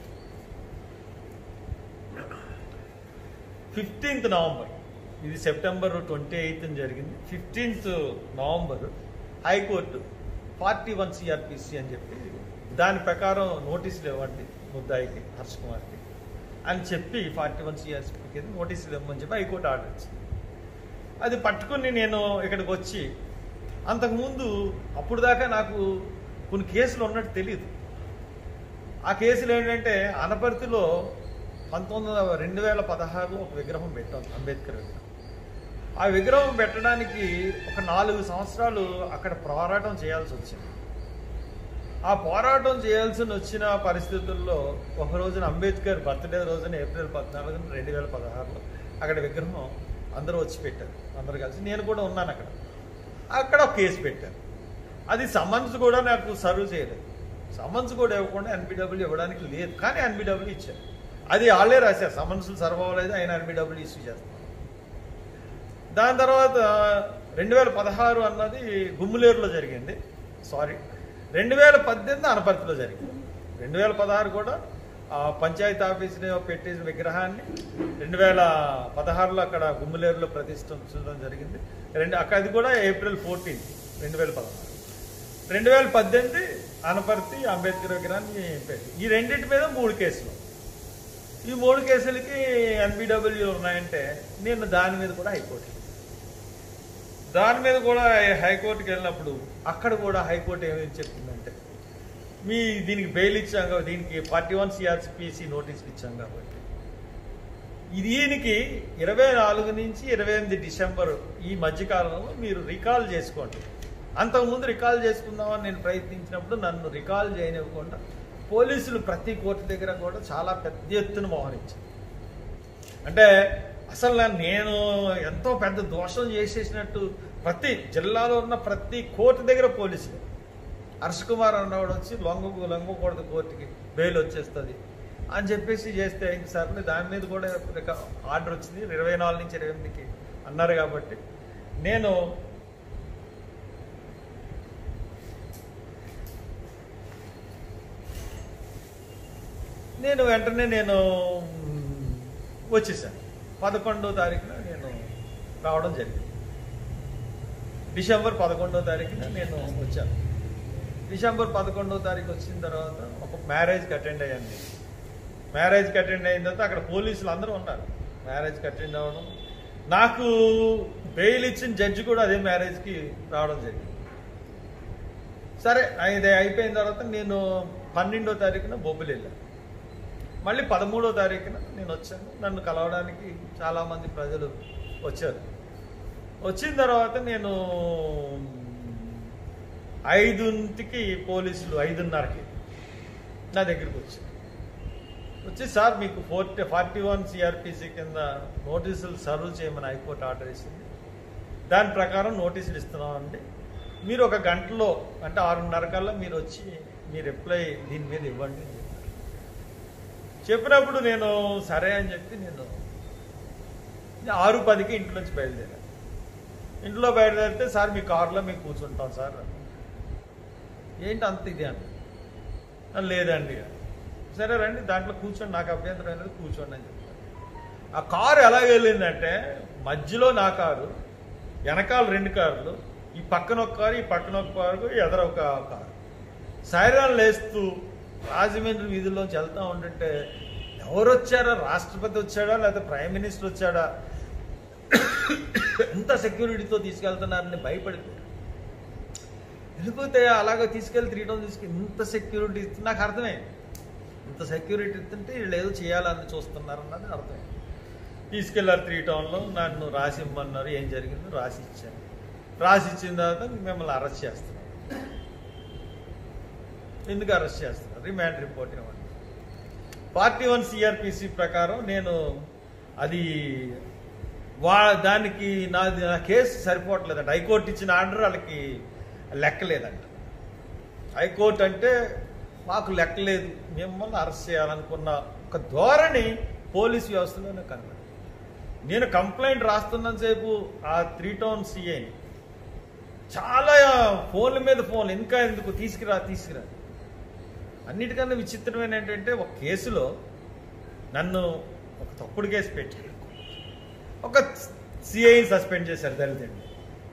ఫిఫ్టీన్త్ నవంబర్ ఇది సెప్టెంబర్ ట్వంటీ ఎయిత్ జరిగింది fifteenth November high court forty one CrPC అని చెప్పి దాని ప్రకారం నోటీసులు ఇవ్వండి ముద్దాయికి హర్ష్ కుమార్కి అని చెప్పి ఫార్టీ వన్ సిఆర్పి కింద నోటీసులు ఇవ్వమని చెప్పి హైకోర్టు ఆర్డర్ ఇచ్చింది అది పట్టుకుని నేను ఇక్కడికి వచ్చి అంతకుముందు అప్పుడు దాకా నాకు కొన్ని కేసులు ఉన్నట్టు తెలియదు ఆ కేసులు ఏంటంటే అనపర్తిలో పంతొమ్మిది వందల రెండు వేల పదహారులో ఒక విగ్రహం పెట్టాం అంబేద్కర్ విగ్రహం ఆ విగ్రహం పెట్టడానికి ఒక నాలుగు సంవత్సరాలు అక్కడ పోరాటం చేయాల్సి వచ్చింది ఆ పోరాటం చేయాల్సి వచ్చిన పరిస్థితుల్లో ఒక రోజున అంబేద్కర్ బర్త్డే రోజున ఏప్రిల్ పద్నాలుగున రెండు వేల పదహారులో అక్కడ విగ్రహం అందరూ వచ్చి పెట్టారు అందరూ కలిసి నేను కూడా ఉన్నాను అక్కడ అక్కడ ఒక కేసు పెట్టారు అది సమన్స్ కూడా నాకు సర్వ్ చేయలేదు సమన్స్ కూడా ఇవ్వకుండా ఎన్బిడబ్ల్యూ ఇవ్వడానికి లేదు కానీ ఎన్బిడబ్ల్యూ ఇచ్చారు అది వాళ్ళే రాశారు సమన్స్ సర్వ్ అవ్వలేదు ఆయన ఎన్బిడబ్ల్యూ ఇష్యూ చేస్తారు దాని తర్వాత రెండు వేల పదహారు అన్నది గుమ్ములేరులో జరిగింది సారీ రెండు వేల పద్దెనిమిది అనపర్తిలో జరిగింది రెండు వేల పదహారు కూడా ఆ పంచాయతీ ఆఫీస్ని పెట్టేసిన విగ్రహాన్ని రెండు వేల పదహారులో అక్కడ గుమ్ములేరులో ప్రతిష్ఠించడం జరిగింది రెండు అక్కడ అది కూడా ఏప్రిల్ ఫోర్టీన్త్ రెండు వేల పదహారు రెండు వేల పద్దెనిమిది అనపర్తి అంబేద్కర్ విగ్రహాన్ని పెట్టి ఈ రెండింటి మీద మూడు కేసులు ఈ మూడు కేసులకి ఎన్బిడబ్ల్యూ ఉన్నాయంటే నేను దాని మీద కూడా హైకోర్టు దాని మీద కూడా హైకోర్టుకి వెళ్ళినప్పుడు అక్కడ కూడా హైకోర్టు ఏమేమి చెప్తుందంటే మీ దీనికి బెయిల్ ఇచ్చాం కాబట్టి దీనికి ఫార్టీ వన్ సిఆర్సిపిసి నోటీస్ ఇచ్చాం కాబట్టి దీనికి ఇరవై నాలుగు నుంచి ఇరవై ఎనిమిది డిసెంబర్ ఈ మధ్యకాలంలో మీరు రికాల్ చేసుకోండి అంతకుముందు రికాల్ చేసుకుందామని నేను ప్రయత్నించినప్పుడు నన్ను రికాల్ చేయనివ్వకుండా పోలీసులు ప్రతి కోర్టు దగ్గర కూడా చాలా పెద్ద ఎత్తున మోహరించారు అంటే అసలు నా- నేను ఎంతో పెద్ద దోషం చేసేసినట్టు ప్రతి జిల్లాలో ఉన్న ప్రతి కోర్టు దగ్గర పోలీసులు హర్ష్ కుమార్ అన్నవాడు వచ్చి లొంగ లొంగకూడదు కోర్టుకి బెయిల్ వచ్చేస్తుంది అని చెప్పేసి చేస్తే ఇంక సర్లే దాని మీద కూడా ఒక ఆర్డర్ వచ్చింది ఇరవై నాలుగు నుంచి ఇరవై ఎనిమిదికి అన్నారు కాబట్టి నేను నేను వెంటనే నేను మ్, వచ్చేసాను పదకొండో తారీఖున నేను రావడం జరిగింది డిసెంబర్ పదకొండో తారీఖున నేను వచ్చాను డిసెంబర్ పదకొండో తారీఖు వచ్చిన తర్వాత ఒక మ్యారేజ్కి అటెండ్ అయ్యాను నేను మ్యారేజ్కి అటెండ్ అయిన తర్వాత అక్కడ పోలీసులు అందరూ ఉన్నారు మ్యారేజ్కి అటెండ్ అవ్వడం నాకు బెయిల్ ఇచ్చిన జడ్జి కూడా అదే మ్యారేజ్కి రావడం జరిగింది సరే ఇది అయిపోయిన తర్వాత నేను పన్నెండో తారీఖున బొబ్బులు వెళ్ళాను మళ్ళీ పదమూడో తారీఖున నేను వచ్చాను నన్ను కలవడానికి చాలామంది ప్రజలు వచ్చారు వచ్చిన తర్వాత నేను ఐదుంటికి పోలీసులు ఐదున్నరకి నా దగ్గరికి వచ్చారు వచ్చి సార్ మీకు ఫోర్టీ ఫార్టీ వన్ సిఆర్పిసి కింద నోటీసులు సర్వ్ చేయమని హైకోర్టు ఆర్డర్ ఇస్తుంది దాని ప్రకారం నోటీసులు ఇస్తున్నామండి మీరు ఒక గంటలో అంటే ఆరున్నర కల్లా మీరు వచ్చి మీ రిప్లై దీని మీద ఇవ్వండి అని చెప్పారు చెప్పినప్పుడు నేను సరే అని చెప్పి నేను ఆరు పదికి ఇంట్లో నుంచి బయలుదేరాను ఇంట్లో బయలుదేరితే సార్ మీ కారులో మేము కూర్చుంటాం సార్ ఏంటి అంత ఇది అని లేదండి సరే రండి దాంట్లో కూర్చోండి నాకు అభ్యంతరం అనేది కూర్చోండి అని చెప్తాను ఆ కారు ఎలా వెళ్ళిందంటే మధ్యలో నా కారు వెనకాల రెండు కార్లు ఈ పక్కన ఒక కారు ఈ పక్కన ఒక కారు ఎదర ఒక కారు సైరాన్ లేస్తూ రాజమండ్రి వీధుల్లోంచి వెళ్తా ఉంటుంటే ఎవరు వచ్చారా రాష్ట్రపతి వచ్చాడా లేకపోతే ప్రైమ్ మినిస్టర్ వచ్చాడా ఎంత సెక్యూరిటీతో తీసుకెళ్తున్నారని భయపడిపోయాడు వెళ్ళిపోతే అలాగే తీసుకెళ్ళి త్రీ టౌన్ తీసుకెళ్ళి ఇంత సెక్యూరిటీ ఇస్తుంది నాకు అర్థమైంది ఇంత సెక్యూరిటీ ఇస్తుంటే వీళ్ళు ఏదో చేయాలని చూస్తున్నారు అన్నది అర్థమైంది తీసుకెళ్లారు త్రీ టౌన్లో నన్ను రాసి ఇమ్మన్నారు ఏం జరిగిందో రాసి ఇచ్చాను రాసి ఇచ్చిన తర్వాత మిమ్మల్ని అరెస్ట్ చేస్తున్నారు ఎందుకు అరెస్ట్ చేస్తున్నారు రిమాండ్ రిపోర్ట్ ఇవ్వండి పార్టీ వన్ సిఆర్పిసి ప్రకారం నేను అది వా దానికి నాది నా కేసు సరిపోవట్లేదంట హైకోర్టు ఇచ్చిన ఆర్డర్ వాళ్ళకి లెక్కలేదంట హైకోర్టు అంటే మాకు లెక్కలేదు మిమ్మల్ని అరెస్ట్ చేయాలనుకున్న ఒక ధోరణి పోలీస్ వ్యవస్థలోనే కనబడింది నేను కంప్లైంట్ రాస్తున్నంతసేపు ఆ త్రీ టౌన్ సిఐని చాలా ఫోన్ల మీద ఫోన్లు ఇంకా ఎందుకు తీసుకురా తీసుకురా అన్నిటికన్నా విచిత్రమైన ఏంటంటే ఒక కేసులో నన్ను ఒక తప్పుడు కేసు పెట్టి ఒక సిఐని సస్పెండ్ చేశారు దళితండి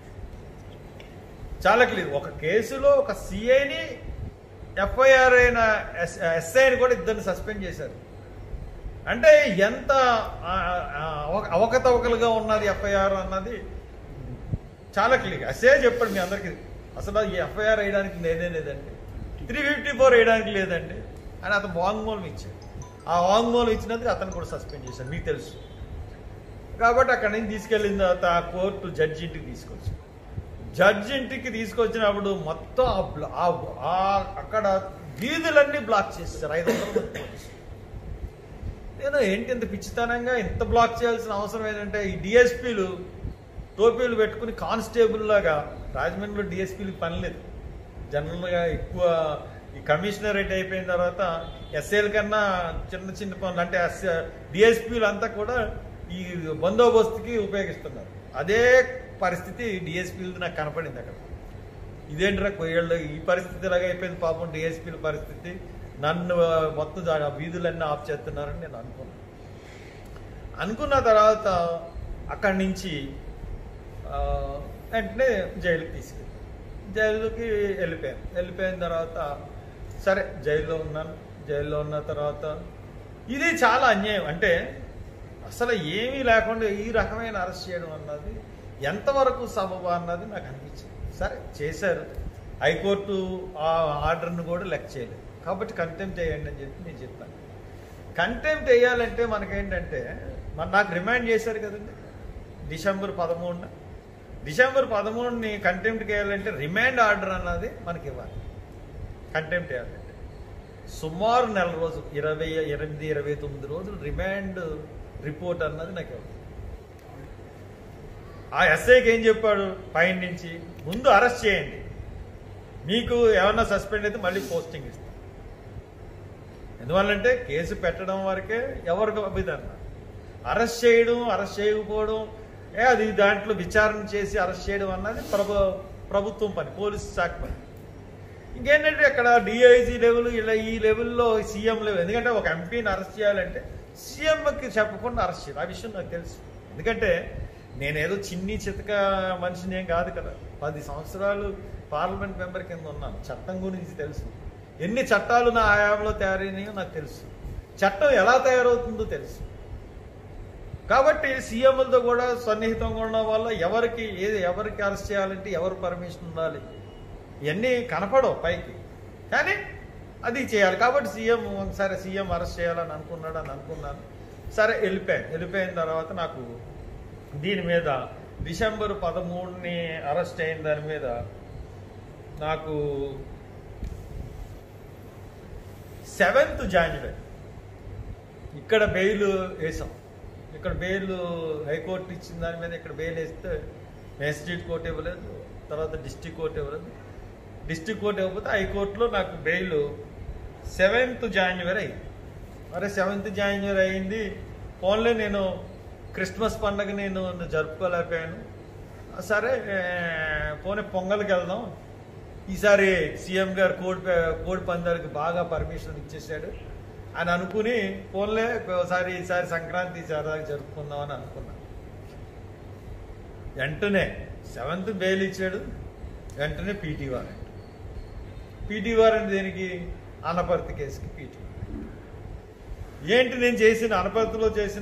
చాలా క్లియర్ ఒక కేసులో ఒక సిఐని ఎఫ్ఐఆర్ అయిన ఎస్ఐని కూడా ఇద్దరిని సస్పెండ్ చేశారు అంటే ఎంత ఆ, ఆ, అవక- అవకతవకలుగా ఉన్నది ఎఫ్ఐఆర్ అన్నది చాలా క్లియర్ ఎస్ఐ చెప్పాడు మీ అందరికీ అసలు ఈ ఎఫ్ఐఆర్ వేయడానికి లేదే లేదండి త్రీ ఫిఫ్టీ ఫోర్ వేయడానికి లేదండి అని అతను వాంగ్మూలం ఇచ్చాడు ఆ వాంగ్మూలం ఇచ్చినందుకు అతను కూడా సస్పెండ్ చేశాడు మీకు తెలుసు కాబట్టి అక్కడి నుంచి తీసుకెళ్ళిన తర్వాత ఆ కోర్టు జడ్జి ఇంటికి తీసుకొచ్చి జడ్జి ఇంటికి తీసుకొచ్చినప్పుడు మొత్తం ఆ బ్లా- ఆ- ఆ అక్కడ వీధులన్నీ బ్లాక్ చేస్తారు ఐదు వందల మంది పోలీసులు. నేను ఏంటి ఇంత పిచ్చితనంగా ఇంత బ్లాక్ చేయాల్సిన అవసరం ఏంటంటే ఈ డిఎస్పీలు టోపీలు పెట్టుకుని కానిస్టేబుల్ లాగా రాజమండ్రిలో డిఎస్పీలకు పని లేదు జనరల్గా ఎక్కువ ఈ కమిషనరేట్ అయిపోయిన తర్వాత ఎస్ఏల కన్నా చిన్న చిన్న పనులు అంటే ఎస్ డిఎస్పీలు అంతా కూడా ఈ బందోబస్తుకి ఉపయోగిస్తున్నారు అదే పరిస్థితి డిఎస్పీలది నాకు కనపడింది అక్కడ ఇదేంట్రా కొయ్యళ్ళు ఈ పరిస్థితి ఇలాగ అయిపోయింది పాపం డిఎస్పీల పరిస్థితి నన్ను మొత్తం జా- వీధులన్నీ ఆఫ్ చేస్తున్నారని నేను అనుకున్నాను అనుకున్న తర్వాత అక్కడి నుంచి ఆ, వెంటనే జైలుకి తీసుకెళ్ళి జైలుకి వెళ్ళిపోయాను వెళ్ళిపోయిన తర్వాత సరే జైల్లో ఉన్నాను జైల్లో ఉన్న తర్వాత ఇది చాలా అన్యాయం అంటే అసలు ఏమీ లేకుండా ఈ రకమైన అరెస్ట్ చేయడం అన్నది ఎంతవరకు సబబు అన్నది నాకు అనిపించింది సరే చేశారు హైకోర్టు ఆ ఆర్డర్ను కూడా లెక్క చేయలేదు కాబట్టి కంటెంప్ట్ చేయండి అని చెప్పి నేను చెప్పాను కంటెంప్ట్ వేయాలంటే మనకేంటంటే మన నాకు రిమైండ్ చేశారు కదండి డిసెంబర్ పదమూడున డిసెంబర్ పదమూడుని కంటెంప్ట్ చేయాలంటే రిమైండ్ ఆర్డర్ అన్నది మనకి ఇవ్వాలి కంటెంప్ట్ చేయాలంటే సుమారు నెల రోజులు ఇరవై ఎనిమిది ఇరవై తొమ్మిది రోజులు రిమాండ్ రిపోర్ట్ అన్నది నాకు ఇవ్వాలి ఆ ఎస్ఐకి ఏం చెప్పాడు పైన నుంచి ముందు అరెస్ట్ చేయండి మీకు ఏమన్నా సస్పెండ్ అయితే మళ్ళీ పోస్టింగ్ ఇస్తాం ఎందువల్లంటే కేసు పెట్టడం వరకే ఎవరికి అభిదన్న అరెస్ట్ చేయడం అరెస్ట్ చేయకపోవడం ఏ అది దాంట్లో విచారణ చేసి అరెస్ట్ చేయడం అన్నది ప్రభు ప్రభుత్వం పని పోలీస్ శాఖ పని ఇంకేంటంటే ఇక్కడ డిఐజీ లెవెల్ ఇలా ఈ లెవెల్లో సీఎం లెవెల్ ఎందుకంటే ఒక ఎంపీని అరెస్ట్ చేయాలంటే సీఎంకి చెప్పకుండా అరెస్ట్ చేయాలి ఆ విషయం నాకు తెలుసు ఎందుకంటే నేనేదో చిన్ని చితక మనిషిని ఏం కాదు కదా పది సంవత్సరాలు పార్లమెంట్ మెంబర్ కింద ఉన్నాను చట్టం గురించి తెలుసు ఎన్ని చట్టాలు నా ఆయాంలో తయారైనాయో నాకు తెలుసు చట్టం ఎలా తయారవుతుందో తెలుసు కాబట్టి సీఎంలతో కూడా సన్నిహితంగా ఉండడం వల్ల ఎవరికి ఏది ఎవరికి అరెస్ట్ చేయాలంటే ఎవరు పర్మిషన్ ఉండాలి ఇవన్నీ కనపడవు పైకి కానీ అది చేయాలి కాబట్టి సీఎం సరే సీఎం అరెస్ట్ చేయాలని అనుకున్నాడు అని అనుకున్నాను సరే వెళ్ళిపోయాను వెళ్ళిపోయిన తర్వాత నాకు దీని మీద డిసెంబర్ పదమూడుని అరెస్ట్ అయిన దాని మీద నాకు సెవెంత్ జాన్యువరి ఇక్కడ బెయిల్ వేసాం ఇక్కడ బెయిల్ హైకోర్టు ఇచ్చిన దాని మీద ఇక్కడ బెయిల్ వేస్తే మేజిస్ట్రేట్ కోర్టు ఇవ్వలేదు తర్వాత డిస్టిక్ కోర్టు ఇవ్వలేదు డిస్టిక్ కోర్టు ఇవ్వకపోతే హైకోర్టులో నాకు బెయిల్ సెవెంత్ జాన్యువరి అయింది అరే సెవెంత్ జాన్యువరి అయింది ఫోన్లో నేను క్రిస్మస్ పండగ నేను జరుపుకోలేకపోయాను సరే ఏ, పోనీ పొంగల్కి వెళ్దాం ఈసారి సీఎం గారు కోడి ప- కోడి పందాలకి బాగా పర్మిషన్ ఇచ్చేసాడు అని అనుకుని పోన్లే ఒకసారి ఈసారి సంక్రాంతి సరదాగా జరుపుకుందాం అని అనుకున్నాను వెంటనే సెవెంత్ బెయిల్ ఇచ్చాడు వెంటనే పీటీ వారెంట్ పీటీ వారెంట్ దేనికి అనపర్తి కేసుకి పీటీ ఏంటి నేను చేసిన అనపర్తిలో చేసిన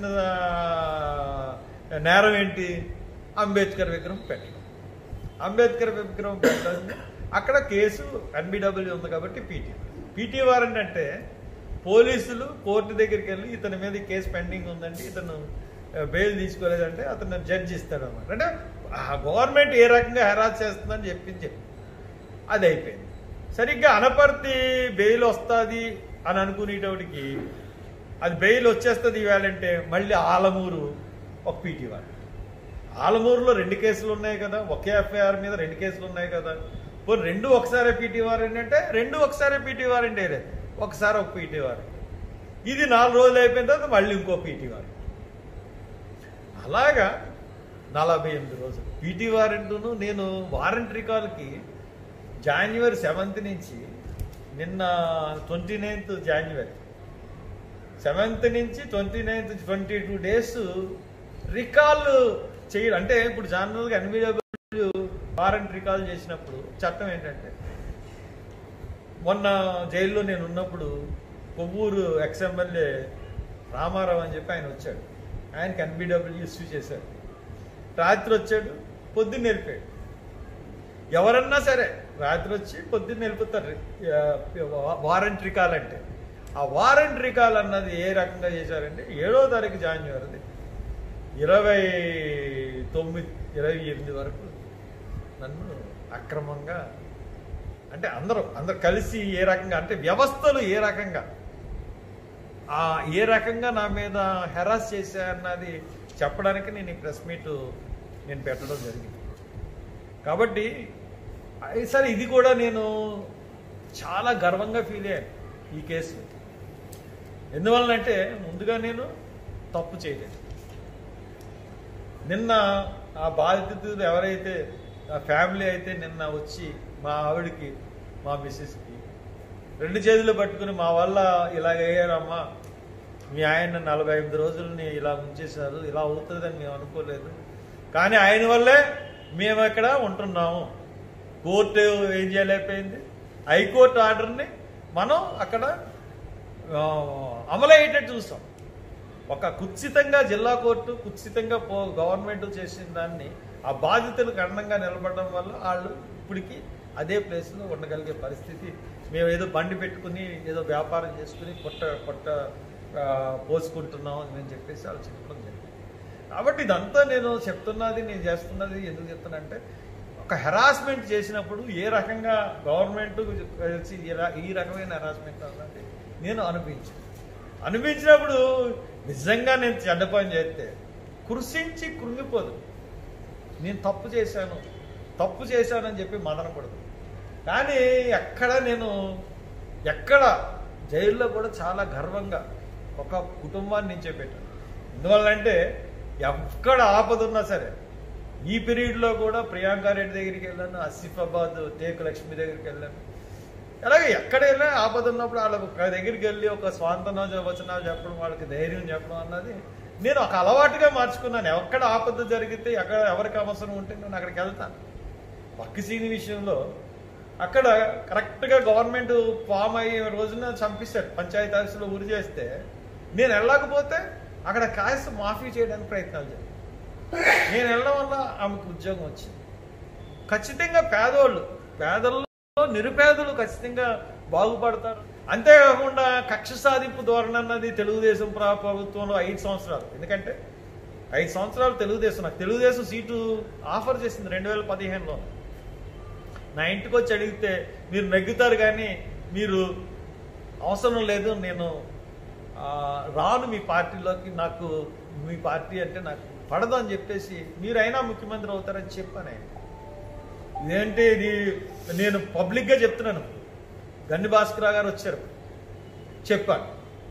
ఆ, నేరం ఏంటి అంబేద్కర్ విగ్రహం పెట్టడం అంబేద్కర్ విగ్రహం పెట్టడం అక్కడ కేసు ఎన్బిడబ్ల్యూ ఉంది కాబట్టి పీటీ పీటీ వారెంట్ అంటే పోలీసులు కోర్టు దగ్గరికి వెళ్ళి ఇతని మీద ఈ కేసు పెండింగ్ ఉందండి ఇతను ఆ, బెయిల్ తీసుకోలేదంటే అతను జడ్జి ఇస్తాడు అనమాట అంటే గవర్నమెంట్ ఏ రకంగా హెరాస్ చేస్తుందని చెప్పింది చెప్పి అది అయిపోయింది సరిగ్గా అనపర్తి బెయిల్ వస్తుంది అని అనుకునేటోడికి అది బెయిల్ వచ్చేస్తుంది ఇవ్వాలంటే మళ్ళీ ఆలమూరు ఒక పీటీ వారు ఆలమూరులో రెండు కేసులు ఉన్నాయి కదా ఒకే ఎఫ్ఐఆర్ మీద రెండు కేసులు ఉన్నాయి కదా పోనీ రెండు ఒకసారి పీటీ వారెంట్ అంటే రెండు ఒకసారి పీటీ వారెంట్ వేరే ఒకసారి ఒక పీటీ వారెంట్ ఇది నాలుగు రోజులు అయిపోయిన తర్వాత మళ్ళీ ఇంకో పీటీ వారెంట్ అలాగా నలభై ఎనిమిది రోజులు పీటీ వారెంట్ను నేను వారెంట్ రికాల్కి జాన్యువరి సెవెంత్ నుంచి నిన్న ట్వంటీ నైన్త్ జాన్యువరి సెవెంత్ నుంచి twenty ninth twenty two days recall చేయడం అంటే ఇప్పుడు జనరల్గా ఎన్బిడబ్ల్యూ వారెంట్ రికాల్ చేసినప్పుడు చట్టం ఏంటంటే మొన్న జైల్లో నేను ఉన్నప్పుడు కొవ్వూరు ఎక్స్ఎమ్మెల్యే రామారావు అని చెప్పి ఆయన వచ్చాడు ఆయనకి ఎన్బిడబ్ల్యూ ఇష్యూ చేశాడు రాత్రి వచ్చాడు పొద్దున్న వెళ్ళిపోయాడు ఎవరన్నా సరే రాత్రి వచ్చి పొద్దున్న వెళ్ళిపోతారు ఆ, వారెంట్ రికాల్ అంటే ఆ వారెంట్ రికాల్ అన్నది ఏ రకంగా చేశారంటే ఏడో తారీఖు జాన్యువరిది ఇరవై తొమ్మిది ఇరవై ఎనిమిది వరకు నన్ను అక్రమంగా అంటే అందరూ అందరు కలిసి ఏ రకంగా అంటే వ్యవస్థలు ఏ రకంగా ఆ ఏ రకంగా నా మీద హెరాస్ చేశారన్నది చెప్పడానికి నేను ఈ ప్రెస్ మీట్ నేను పెట్టడం జరిగింది కాబట్టి అది సరే ఇది కూడా నేను చాలా గర్వంగా ఫీల్ అయ్యాను ఈ కేసు ఎందువలనంటే ముందుగా నేను తప్పు చేయలేదు నిన్న ఆ బాధితులు ఎవరైతే ఆ ఫ్యామిలీ అయితే నిన్న వచ్చి మా ఆవిడకి మా మిస్సెస్కి రెండు చేతులు పట్టుకుని మా వల్ల ఇలాగ అయ్యారమ్మా మీ ఆయన నలభై ఎనిమిది రోజులని ఇలా ఉంచేశారు ఇలా అవుతుందని మేము అనుకోలేదు కానీ ఆయన వల్లే మేము ఇక్కడ ఉంటున్నాము కోర్టు ఏం చేయలేకపోయింది హైకోర్టు ఆర్డర్ని మనం అక్కడ ఆ, అమలయ్యేటట్టు చూస్తాం ఒక కుత్సితంగా జిల్లా కోర్టు కుత్సితంగా పో గవర్నమెంట్ చేసిన దాన్ని ఆ బాధితులకు అండంగా నిలబడడం వల్ల వాళ్ళు ఇప్పటికీ అదే ప్లేస్లో ఉండగలిగే పరిస్థితి మేము ఏదో బండి పెట్టుకుని ఏదో వ్యాపారం చేసుకుని పొట్ట పొట్ట ఆ, పోసుకుంటున్నాం అని నేను చెప్పేసి వాళ్ళు చెప్పడం జరిగింది కాబట్టి ఇదంతా నేను చెప్తున్నది నేను చేస్తున్నది ఎందుకు చెప్తున్నా ఒక హెరాస్మెంట్ చేసినప్పుడు ఏ రకంగా గవర్నమెంట్ వచ్చి ఈ ర- ఈ రకమైన హెరాస్మెంట్ అన్నది నేను అనిపించాను అనిపించినప్పుడు నిజంగా నేను చెడ్డ పని చేస్తే కృషించి కృంగిపోదు నేను తప్పు చేశాను తప్పు చేశానని చెప్పి మదనపడదు కానీ ఎక్కడ నేను ఎక్కడ జైల్లో కూడా చాలా గర్వంగా ఒక కుటుంబాన్ని నుంచే పెట్టాను ఎందువల్లంటే ఎక్కడ ఆపద ఉన్నా సరే ఈ పీరియడ్లో కూడా ప్రియాంక రెడ్డి దగ్గరికి వెళ్ళాను ఆసిఫాబాద్ టేకు లక్ష్మి దగ్గరికి వెళ్ళాను అలాగే ఎక్కడ వెళ్ళినా ఆపద ఉన్నప్పుడు వాళ్ళకి ఒక దగ్గరికి వెళ్ళి ఒక స్వాంతన వచనాలు చెప్పడం వాళ్ళకి ధైర్యం చెప్పడం అన్నది నేను ఒక అలవాటుగా మార్చుకున్నాను ఎక్కడ ఆపద జరిగితే ఎక్కడ ఎవరికి అవసరం ఉంటే నేను అక్కడికి వెళ్తాను పక్కసీని విషయంలో అక్కడ కరెక్ట్గా గవర్నమెంట్ ఫామ్ అయ్యే రోజున చంపిస్తారు పంచాయతీ ఆఫీసులో ఉరి చేస్తే నేను వెళ్ళకపోతే అక్కడ కాస్త మాఫీ చేయడానికి ప్రయత్నాలు చేశాను నేను వెళ్ళడం వల్ల ఆమెకు ఉద్యోగం వచ్చింది ఖచ్చితంగా పేదోళ్ళు పేదల్లో నిరుపేదలు ఖచ్చితంగా బాగుపడతారు అంతేకాకుండా కక్ష సాధింపు ధోరణి అన్నది తెలుగుదేశం ప్ర- ప్రభుత్వంలో ఐదు సంవత్సరాలు ఎందుకంటే ఐదు సంవత్సరాలు తెలుగుదేశం నాకు తెలుగుదేశం సీటు ఆఫర్ చేసింది రెండు వేల పదిహేనులో నా ఇంటికి వచ్చి అడిగితే మీరు నెగ్గుతారు కానీ మీరు అవసరం లేదు నేను ఆ, రాను మీ పార్టీలోకి నాకు మీ పార్టీ అంటే నాకు పడదు అని చెప్పేసి మీరైనా ముఖ్యమంత్రి అవుతారని చెప్పాను ఆయన ఇదేంటి ఇది నేను పబ్లిక్గా చెప్తున్నాను గన్ని భాస్కర్ గారు వచ్చారు చెప్పాను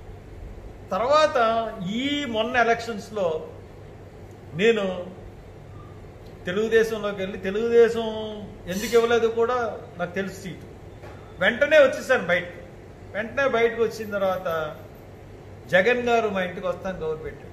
తర్వాత ఈ మొన్న ఎలక్షన్స్లో నేను తెలుగుదేశంలోకి వెళ్ళి తెలుగుదేశం ఎందుకు ఇవ్వలేదు కూడా నాకు తెలుసు సీటు వెంటనే వచ్చేసాను బయటకు వెంటనే బయటకు వచ్చిన తర్వాత జగన్ గారు మా ఇంటికి వస్తాను కబురు పెట్టాడు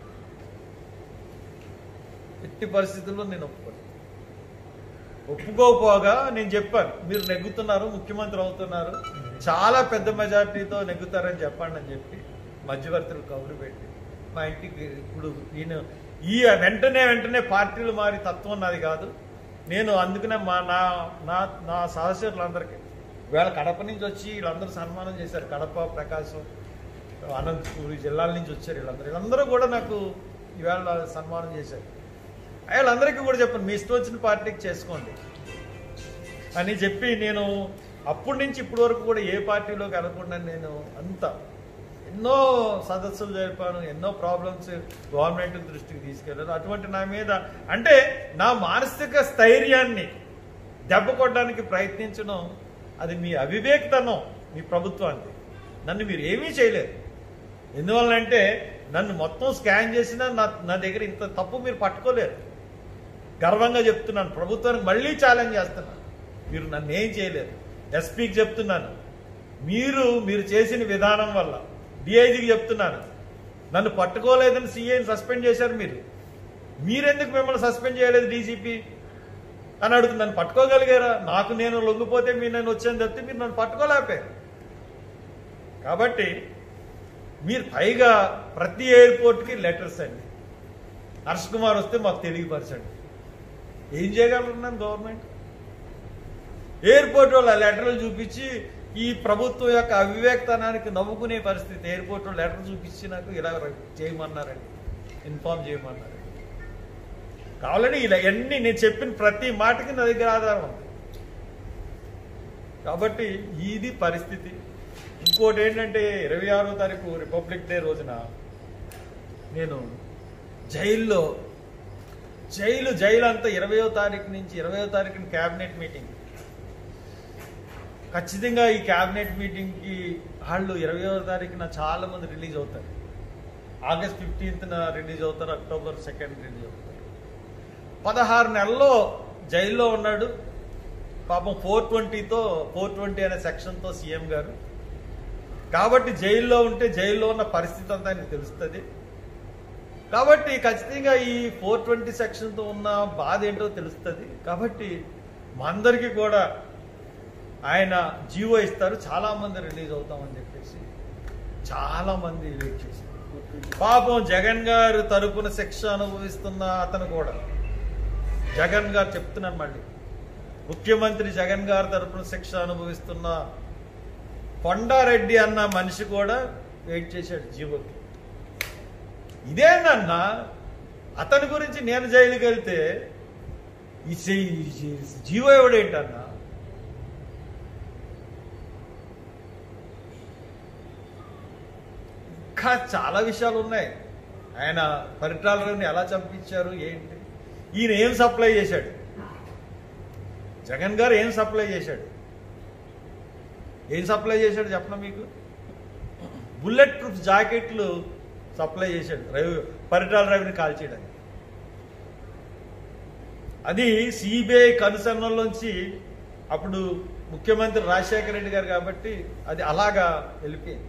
ఎట్టి పరిస్థితుల్లో నేను ఒప్పుకోను ఒప్పుకోపోగా నేను చెప్పాను మీరు నెగ్గుతున్నారు ముఖ్యమంత్రి అవుతున్నారు చాలా పెద్ద మెజారిటీతో నెగ్గుతారని చెప్పండి అని చెప్పి మధ్యవర్తులు కబురు పెట్టి మా ఇంటికి ఇప్పుడు నేను ఈ వెంటనే వెంటనే పార్టీలు మారి తత్వం నాది కాదు నేను అందుకనే మా నా నా నా సహచరులందరికీ వీళ్ళ కడప నుంచి వచ్చి వీళ్ళందరూ సన్మానం చేశారు కడప ప్రకాశం అనంతపూర్ జిల్లాల నుంచి వచ్చారు వీళ్ళందరూ వీళ్ళందరూ కూడా నాకు ఈవేళ సన్మానం చేశారు వీళ్ళందరికీ కూడా చెప్పండి మీ ఇష్టం వచ్చిన పార్టీకి చేసుకోండి అని చెప్పి నేను అప్పటి నుంచి ఇప్పటి వరకు కూడా ఏ పార్టీలోకి వెళ్ళకుండా నేను అంత ఎన్నో సదస్సులు జరిపాను ఎన్నో ప్రాబ్లమ్స్ గవర్నమెంట్ దృష్టికి తీసుకెళ్ళాను అటువంటి నా మీద అంటే నా మానసిక స్థైర్యాన్ని దెబ్బ కొట్టడానికి ప్రయత్నించడం అది మీ అవివేకతనం మీ ప్రభుత్వానికి నన్ను మీరు ఏమీ చేయలేరు ఎందువల్లంటే నన్ను మొత్తం స్కాన్ చేసినా నా నా దగ్గర ఇంత తప్పు మీరు పట్టుకోలేరు గర్వంగా చెప్తున్నాను ప్రభుత్వానికి మళ్ళీ ఛాలెంజ్ చేస్తున్నాను మీరు నన్ను ఏం చేయలేరు ఎస్పీకి చెప్తున్నాను మీరు మీరు చేసిన విధానం వల్ల డిఐజీకి చెప్తున్నాను నన్ను పట్టుకోలేదని సీఏని సస్పెండ్ చేశారు మీరు మీరెందుకు మిమ్మల్ని సస్పెండ్ చేయలేదు డీజీపీ అని అడుగుతుంది నన్ను పట్టుకోగలిగారా నాకు నేను లొంగిపోతే మీరు నేను వచ్చాను చెప్తే మీరు నన్ను పట్టుకోలేకపోయారు కాబట్టి మీరు పైగా ప్రతి ఎయిర్పోర్ట్కి లెటర్స్ అండి హర్ష్ కుమార్ వస్తే మాకు తెలియపరచండి ఏం చేయగలరున్నాను గవర్నమెంట్ ఎయిర్పోర్ట్ వాళ్ళ లెటర్లు చూపించి ఈ ప్రభుత్వం యొక్క అవివేకతనానికి నవ్వుకునే పరిస్థితి ఎయిర్పోర్ట్ వాళ్ళు లెటర్ చూపించి నాకు ఇలా చేయమన్నారండి ఇన్ఫార్మ్ చేయమన్నారండి కావాలని ఇలా అన్ని నేను చెప్పిన ప్రతి మాటకి నా దగ్గర ఆధారం ఉంది కాబట్టి ఇది పరిస్థితి ఇంకోటి ఏంటంటే ఇరవై ఆరో తారీఖు రిపబ్లిక్ డే రోజున నేను జైల్లో జైలు జైలు అంతా ఇరవయో తారీఖు నుంచి ఇరవయో తారీఖున క్యాబినెట్ మీటింగ్ ఖచ్చితంగా ఈ క్యాబినెట్ మీటింగ్కి వాళ్ళు ఇరవయో తారీఖున చాలా మంది రిలీజ్ అవుతారు ఆగస్ట్ ఫిఫ్టీన్త్న రిలీజ్ అవుతారు అక్టోబర్ సెకండ్ రిలీజ్ అవుతారు పదహారు నెలల్లో జైల్లో ఉన్నాడు పాపం ఫోర్ ట్వంటీతో ఫోర్ ట్వంటీ అనే సెక్షన్తో సీఎం గారు కాబట్టి జైల్లో ఉంటే జైల్లో ఉన్న పరిస్థితి అంతా ఆయనకు తెలుస్తుంది కాబట్టి ఖచ్చితంగా ఈ ఫోర్ ట్వంటీ సెక్షన్తో ఉన్న బాధ ఏంటో తెలుస్తుంది కాబట్టి మా అందరికీ కూడా ఆయన జీవో ఇస్తారు చాలా మంది రిలీజ్ అవుతామని చెప్పేసి చాలా మంది వెయిట్ చేశారు పాపం జగన్ గారు తరపున శిక్ష అనుభవిస్తున్న అతను కూడా జగన్ గారు చెప్తున్నాను మళ్ళీ ముఖ్యమంత్రి జగన్ గారి తరపున శిక్ష అనుభవిస్తున్న కొండారెడ్డి అన్న మనిషి కూడా వెయిట్ చేశాడు జీవోకి ఇదేందన్నా అతని గురించి నేను జైలుకి వెళ్తే ఈ సి- ఈ జీవో ఎవడేంటన్నా ఇంకా చాలా విషయాలు ఉన్నాయి ఆయన పరిటాలను ఎలా చంపించారు ఏంటి ఈయన ఏం సప్లై చేశాడు జగన్ గారు ఏం సప్లై చేశాడు ఏం సప్లై చేశాడు చెప్పనా మీకు బుల్లెట్ ప్రూఫ్ జాకెట్లు సప్లై చేశాడు రవి పరిటాల రవిని కాల్చేయడానికి అది సిబిఐ కనుసన్నల్లోంచి అప్పుడు ముఖ్యమంత్రి రాజశేఖర రెడ్డి గారు కాబట్టి అది అలాగా వెళ్ళిపోయింది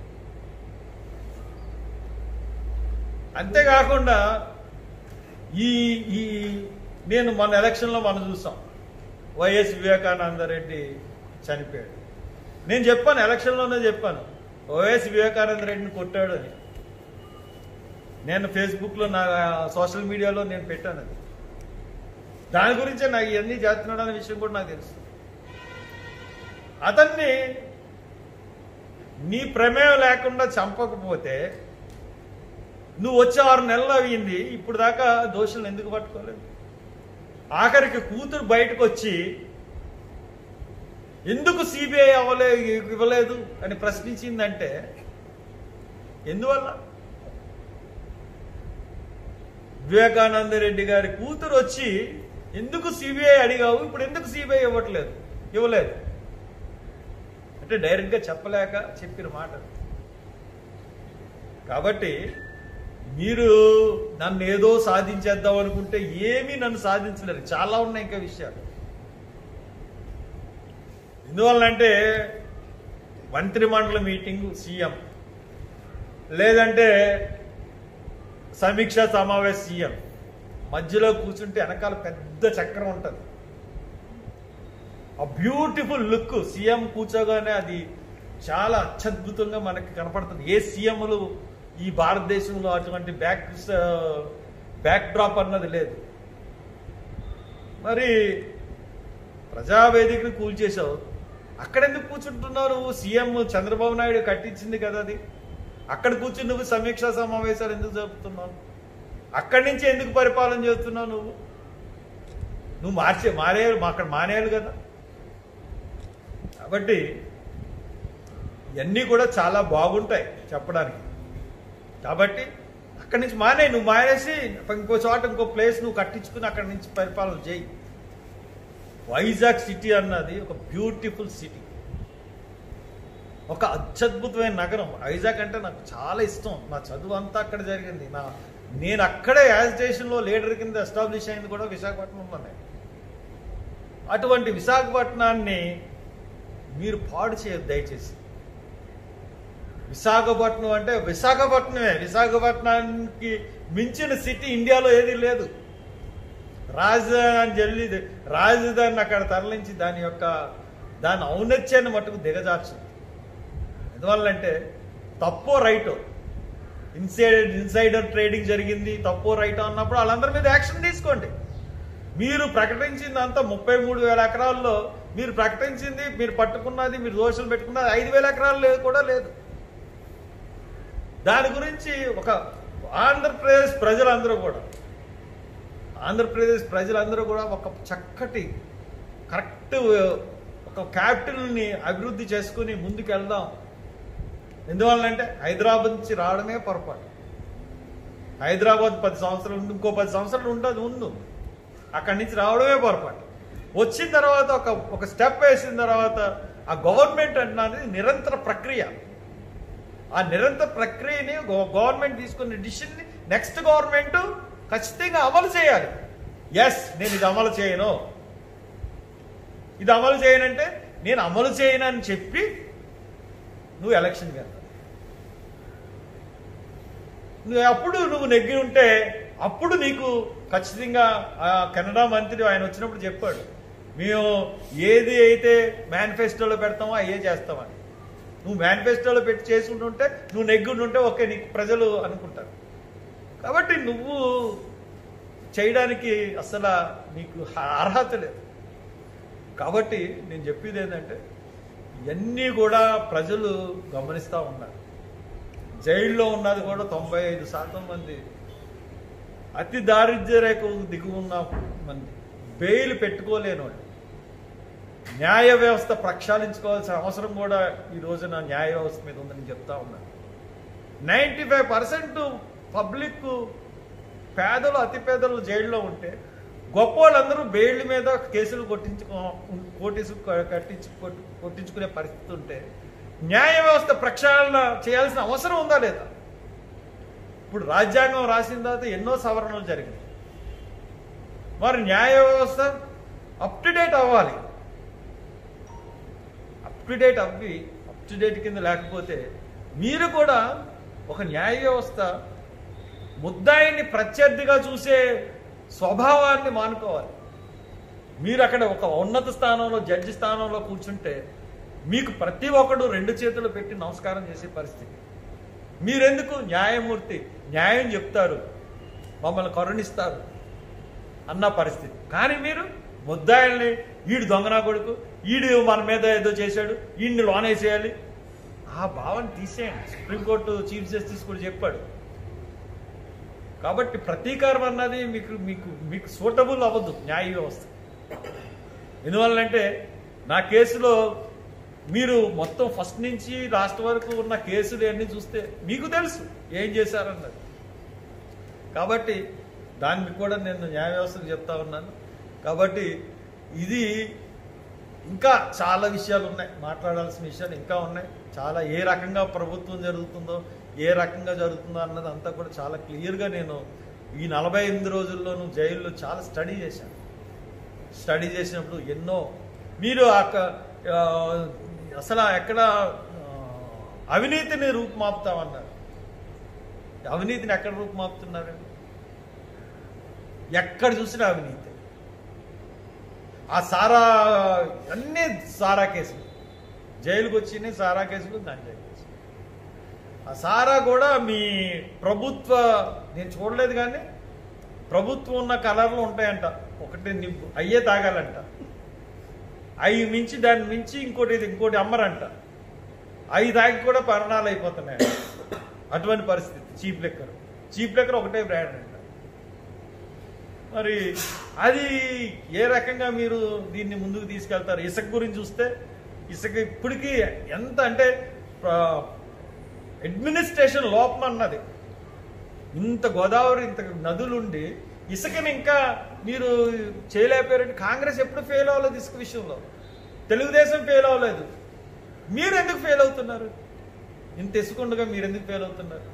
అంతేకాకుండా ఈ ఈ నేను మన ఎలక్షన్లో మనం చూసాం వైఎస్ వివేకానంద రెడ్డి చనిపోయాడు నేను చెప్పాను ఎలక్షన్లోనే చెప్పాను వైఎస్ వివేకానంద రెడ్డిని కొట్టాడు అని నేను ఫేస్బుక్లో నా సోషల్ మీడియాలో నేను పెట్టాను అది దాని గురించే నాకు ఇవన్నీ చేస్తున్నాడు అనే విషయం కూడా నాకు తెలుసు అతన్ని నీ ప్రమేయం లేకుండా చంపకపోతే నువ్వు వచ్చే ఆరు నెలలు అయింది ఇప్పుడు దాకా దోషులను ఎందుకు పట్టుకోలేదు ఆఖరికి కూతురు బయటకు వచ్చి ఎందుకు సిబిఐ అవ్వలే ఇవ్వలేదు అని ప్రశ్నించిందంటే ఎందువల్ల వివేకానంద రెడ్డి గారి కూతురు వచ్చి ఎందుకు సిబిఐ అడిగావు ఇప్పుడు ఎందుకు సిబిఐ ఇవ్వట్లేదు ఇవ్వలేదు అంటే డైరెక్ట్గా చెప్పలేక చెప్పిన మాట కాబట్టి మీరు నన్ను ఏదో సాధించేద్దాం అనుకుంటే ఏమీ నన్ను సాధించలేరు చాలా ఉన్నాయి ఇంకా విషయాలు ఎందువల్లంటే మంత్రిమండలి మీటింగ్ సీఎం లేదంటే సమీక్ష సమావేశ సీఎం మధ్యలో కూర్చుంటే వెనకాల పెద్ద చక్రం ఉంటుంది ఆ బ్యూటిఫుల్ లుక్ సీఎం కూర్చోగానే అది చాలా అత్యద్భుతంగా మనకి కనపడుతుంది ఏ సీఎంలు ఈ భారతదేశంలో అటువంటి బ్యాక్ బ్యాక్ డ్రాప్ అన్నది లేదు మరి ప్రజావేదికను కూల్చేశావు అక్కడ ఎందుకు కూర్చుంటున్నావు నువ్వు సీఎం చంద్రబాబు నాయుడు కట్టించింది కదా అది అక్కడ కూర్చుని నువ్వు సమీక్షా సమావేశాలు ఎందుకు జరుపుతున్నావు అక్కడి నుంచి ఎందుకు పరిపాలన చేస్తున్నావు నువ్వు నువ్వు మార్చే మారే అక్కడ మానేయాలి కదా కాబట్టి ఇవన్నీ కూడా చాలా బాగుంటాయి చెప్పడానికి కాబట్టి అక్కడి నుంచి మానే నువ్వు మానేసి ఇంకో చోట ఇంకో ప్లేస్ నువ్వు కట్టించుకుని అక్కడి నుంచి పరిపాలన చేయి వైజాగ్ సిటీ అన్నది ఒక బ్యూటిఫుల్ సిటీ ఒక అత్యద్భుతమైన నగరం వైజాగ్ అంటే నాకు చాలా ఇష్టం నా చదువు అంతా అక్కడ జరిగింది నా నేను అక్కడే యాజిటేషన్లో లీడర్ కింద ఎస్టాబ్లిష్ అయింది కూడా విశాఖపట్నంలోనే అటువంటి విశాఖపట్నాన్ని మీరు పాడు చేయొద్దు దయచేసి విశాఖపట్నం అంటే విశాఖపట్నమే విశాఖపట్నానికి మించిన సిటీ ఇండియాలో ఏది లేదు రాజధాని జల్లి రాజధానిని అక్కడ తరలించి దాని యొక్క దాని ఔన్నత్యాన్ని మట్టుకు దిగజార్చింది ఎందువల్లంటే తప్పో రైటో ఇన్సైడ్ ఇన్సైడర్ ట్రేడింగ్ జరిగింది తప్పో రైటో అన్నప్పుడు వాళ్ళందరి మీద యాక్షన్ తీసుకోండి మీరు ప్రకటించింది అంతా ముప్పై మూడు వేల ఎకరాల్లో మీరు ప్రకటించింది మీరు పట్టుకున్నది మీరు దోషులు పెట్టుకున్నది ఐదు వేల ఎకరాలు లేదు కూడా లేదు దాని గురించి ఒక ఆంధ్రప్రదేశ్ ప్రజలందరూ కూడా ఆంధ్రప్రదేశ్ ప్రజలందరూ కూడా ఒక చక్కటి కరెక్ట్ ఒక క్యాపిటల్ని అభివృద్ధి చేసుకుని ముందుకు వెళ్దాం ఎందువల్లంటే హైదరాబాద్ నుంచి రావడమే పొరపాటు హైదరాబాద్ పది సంవత్సరాలు ఉండి ఇంకో పది సంవత్సరాలు ఉండదు ముందు అక్కడి నుంచి రావడమే పొరపాటు వచ్చిన తర్వాత ఒక ఒక స్టెప్ వేసిన తర్వాత ఆ గవర్నమెంట్ అన్నది నిరంతర ప్రక్రియ ఆ నిరంతర ప్రక్రియని గవ- గవర్నమెంట్ తీసుకున్న డిసిషన్ని నెక్స్ట్ గవర్నమెంట్ ఖచ్చితంగా అమలు చేయాలి ఎస్ నేను ఇది అమలు చేయను ఇది అమలు చేయనంటే నేను అమలు చేయను అని చెప్పి నువ్వు ఎలక్షన్కి వెళ్తావు నువ్వు అప్పుడు నువ్వు నెగ్గి ఉంటే అప్పుడు నీకు ఖచ్చితంగా ఆ కెనడా మంత్రి ఆయన వచ్చినప్పుడు చెప్పాడు మేము ఏది అయితే మేనిఫెస్టోలో పెడతామో అయ్యే చేస్తామని నువ్వు మేనిఫెస్టోలో పెట్టి చేసుకుంటుంటే నువ్వు నెగ్గుంటుంటే ఓకే నీకు ప్రజలు అనుకుంటారు కాబట్టి నువ్వు చేయడానికి అసలు నీకు అర్హత లేదు కాబట్టి నేను చెప్పేది ఏంటంటే ఇవన్నీ కూడా ప్రజలు గమనిస్తూ ఉన్నారు జైల్లో ఉన్నది కూడా తొంభై ఐదు శాతం మంది అతి దారిద్ర్య రేఖకు దిగువ ఉన్న మంది బెయిల్ పెట్టుకోలేని వాళ్ళు న్యాయ వ్యవస్థ ప్రక్షాళించుకోవాల్సిన అవసరం కూడా ఈ రోజున న్యాయ వ్యవస్థ మీద ఉందని చెప్తా ఉన్నాను నైంటీ ఫైవ్ పర్సెంట్ పబ్లిక్ పేదలు అతి పేదలు జైల్లో ఉంటే గొప్ప వాళ్ళందరూ బెయిల్ మీద కేసులు కొట్టించుకో కోటీసు కట్టించు కొట్టి- కొట్టించుకునే పరిస్థితి ఉంటే న్యాయ వ్యవస్థ ప్రక్షాళన చేయాల్సిన అవసరం ఉందా లేదా ఇప్పుడు రాజ్యాంగం రాసిన తర్వాత ఎన్నో సవరణలు జరిగినాయి మరి న్యాయ వ్యవస్థ అప్ టు డేట్ అవ్వాలి అప్ టు డేట్ అవ్వి అప్ టు డేట్ కింద లేకపోతే మీరు కూడా ఒక న్యాయ వ్యవస్థ ముద్దాయిని ప్రత్యర్థిగా చూసే స్వభావాన్ని మానుకోవాలి మీరు అక్కడ ఒక ఉన్నత స్థానంలో జడ్జి స్థానంలో కూర్చుంటే మీకు ప్రతి ఒక్కడు రెండు చేతులు పెట్టి నమస్కారం చేసే పరిస్థితి మీరెందుకు న్యాయమూర్తి న్యాయం చెప్తారు మమ్మల్ని కరుణిస్తారు అన్న పరిస్థితి కానీ మీరు ముద్దాయిల్ని ఈడు దొంగనా కొడుకు ఈడు మన మీద ఏదో చేశాడు ఈడిని లోనేసేయాలి ఆ భావన తీసేయండి సుప్రీంకోర్టు చీఫ్ జస్టిస్ కూడా చెప్పాడు కాబట్టి ప్రతీకారం అన్నది మీకు మీకు మీకు సూటబుల్ అవ్వద్దు న్యాయ వ్యవస్థ ఎందువల్లంటే నా కేసులో మీరు మొత్తం ఫస్ట్ నుంచి లాస్ట్ వరకు ఉన్న కేసులు అన్నీ చూస్తే మీకు తెలుసు ఏం చేశారన్నది కాబట్టి దాన్ని కూడా నేను న్యాయ వ్యవస్థకు చెప్తా ఉన్నాను కాబట్టి ఇది ఇంకా చాలా విషయాలు ఉన్నాయి మాట్లాడాల్సిన విషయాలు ఇంకా ఉన్నాయి చాలా ఏ రకంగా ప్రభుత్వం జరుగుతుందో ఏ రకంగా జరుగుతుందో అన్నది అంతా కూడా చాలా క్లియర్గా నేను ఈ నలభై ఎనిమిది రోజుల్లోనూ జైల్లో చాలా స్టడీ చేశాను స్టడీ చేసినప్పుడు ఎన్నో మీరు అక్క- ఆ, అసలు ఎక్కడ ఆ, అవినీతిని రూపుమాపుతామన్నారు అవినీతిని ఎక్కడ రూపుమాపుతున్నారండి ఎక్కడ చూసినా అవినీతి ఆ సారా అన్నీ సారా కేసులు జైలుకి వచ్చినాయి సారా కేసులు గంజాయి కేసులు ఆ సారా కూడా మీ ప్రభుత్వ నేను చూడలేదు కానీ ప్రభుత్వం ఉన్న కలర్లు ఉంటాయంట ఒకటి నిప్పు అయ్యే తాగాలంట అవి మించి దాన్ని మించి ఇంకోటి ఇది ఇంకోటి అమ్మరంట అవి తాగి కూడా పరిణాలు అయిపోతున్నాయి అటువంటి పరిస్థితి చీప్ లెక్కర్ చీప్ లెక్కర్ ఒకటే బ్రాండ్ అంట మరి అది ఏ రకంగా మీరు దీన్ని ముందుకు తీసుకెళ్తారు ఇసుక గురించి చూస్తే ఇసుక ఇప్పటికీ ఎంత అంటే అడ్మినిస్ట్రేషన్ లోపం అన్నది ఇంత గోదావరి ఇంత నదులుండి ఇసుకని ఇంకా మీరు చేయలేకపోయారంటే కాంగ్రెస్ ఎప్పుడు ఫెయిల్ అవ్వలేదు ఇసుక విషయంలో తెలుగుదేశం ఫెయిల్ అవ్వలేదు మీరు ఎందుకు ఫెయిల్ అవుతున్నారు ఇంత ఇసుకుండగా మీరు ఎందుకు ఫెయిల్ అవుతున్నారు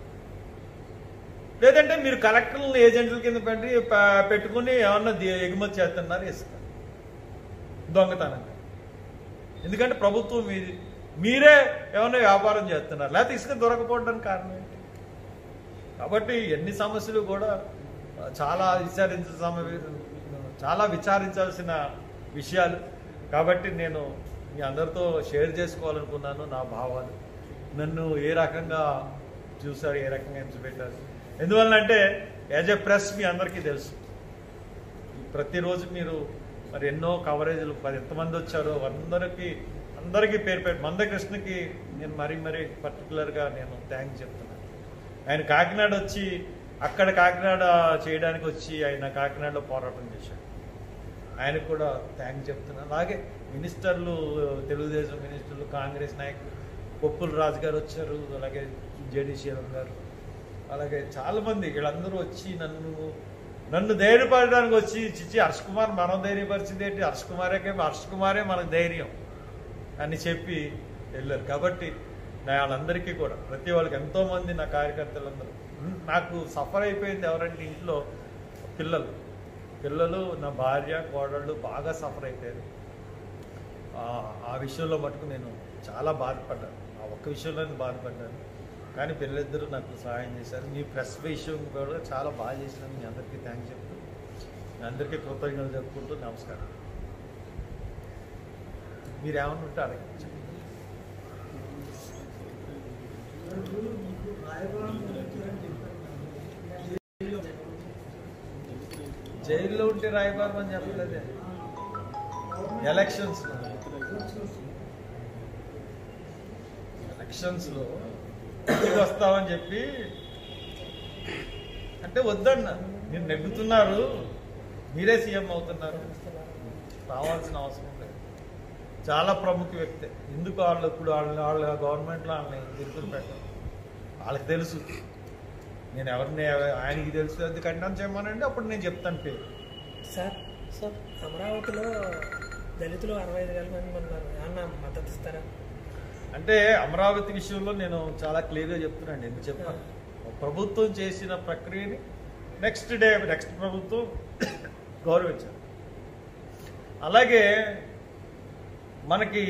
లేదంటే మీరు కలెక్టర్లను ఏజెంట్ల కింద పెట్టి ప- పెట్టుకుని ఏమన్నా ది- ఎగుమతి చేస్తున్నారు ఇసుక దొంగతనంగా ఎందుకంటే ప్రభుత్వం మీది మీరే ఏమన్నా వ్యాపారం చేస్తున్నారు లేకపోతే ఇసుక దొరకపోవడానికి కారణం ఏంటి కాబట్టి ఎన్ని సమస్యలు కూడా చాలా విచారించ సమ- చాలా విచారించాల్సిన విషయాలు కాబట్టి నేను మీ అందరితో షేర్ చేసుకోవాలనుకున్నాను నా భావాలు నన్ను ఏ రకంగా చూసారు ఏ రకంగా ఎంచబెట్టారు ఎందువల్లంటే యాజ్ ఎ ప్రెస్ మీ అందరికీ తెలుసు ప్రతిరోజు మీరు మరి ఎన్నో కవరేజీలు పది ఎంతమంది వచ్చారో అందరికీ అందరికీ పేరు పేరు మందకృష్ణకి నేను మరీ మరీ పర్టికులర్గా నేను థ్యాంక్స్ చెప్తున్నాను ఆయన కాకినాడ వచ్చి అక్కడ కాకినాడ చేయడానికి వచ్చి ఆయన కాకినాడలో పోరాటం చేశాడు ఆయనకు కూడా థ్యాంక్స్ చెప్తున్నాను అలాగే మినిస్టర్లు తెలుగుదేశం మినిస్టర్లు కాంగ్రెస్ నాయకులు కొప్పుల రాజు గారు వచ్చారు అలాగే జేడి శ్రీరామ్ గారు అలాగే చాలా మంది వీళ్ళందరూ వచ్చి నన్ను నన్ను ధైర్యపడడానికి వచ్చి చిచ్చి హర్ష్ కుమార్ మనం ధైర్యపరిచింది ఏంటి హర్ష్ కుమారే హర్ష్ కుమారే మనకు ధైర్యం అని చెప్పి వెళ్ళారు కాబట్టి నా వాళ్ళందరికీ కూడా ప్రతి వాళ్ళకి ఎంతో మంది నా కార్యకర్తలందరూ ఉమ్, నాకు సఫర్ అయిపోయింది ఎవరంటే ఇంట్లో పిల్లలు పిల్లలు నా భార్య కోడళ్ళు బాగా సఫర్ అయిపోయారు ఆ- ఆ విషయంలో మటుకు నేను చాలా బాధపడ్డాను ఆ ఒక్క విషయంలో నేను బాధపడ్డాను కానీ పిల్లలిద్దరూ నాకు సహాయం చేశారు మీ ప్రెస్ విషయం కూడా చాలా బాగా చేసినాను మీ అందరికీ థ్యాంక్స్ చెప్తూ మీ అందరికీ కృతజ్ఞతలు చెప్పుకుంటూ నమస్కారం మీరు ఏమన్నా ఉంటే అడగచ్చు జైల్లో ఉంటే రాయబారం అని చెప్పలేదే ఎలక్షన్స్ ఎలక్షన్స్ లో ఇంటికి వస్తామని చెప్పి అంటే వద్దన్న మీరు నెగ్గుతున్నారు మీరే సీఎం అవుతున్నారు రావాల్సిన అవసరం లేదు చాలా ప్రముఖ వ్యక్తి ఎందుకు వాళ్ళు ఇప్పుడు వాళ్ళ వాళ్ళ గవర్నమెంట్లో వాళ్ళని ఇరుకులు పెట్టారు వాళ్ళకి తెలుసు నేను ఎవరిని ఆయనకి తెలుసు అది ఖండం చేయమనండి అప్పుడు నేను చెప్తాను పేరు సార్ సార్ అమరావతిలో దళితులు అరవై ఐదు వేల మంది ఉన్నారు ఏమన్నా మద్దతు ఇస్తారా అంటే అమరావతి విషయంలో నేను చాలా క్లియర్గా చెప్తున్నాను ఎందుకు చెప్పాను ప్రభుత్వం చేసిన ప్రక్రియని నెక్స్ట్ డే నెక్స్ట్ ప్రభుత్వం గౌరవించారు అలాగే మనకి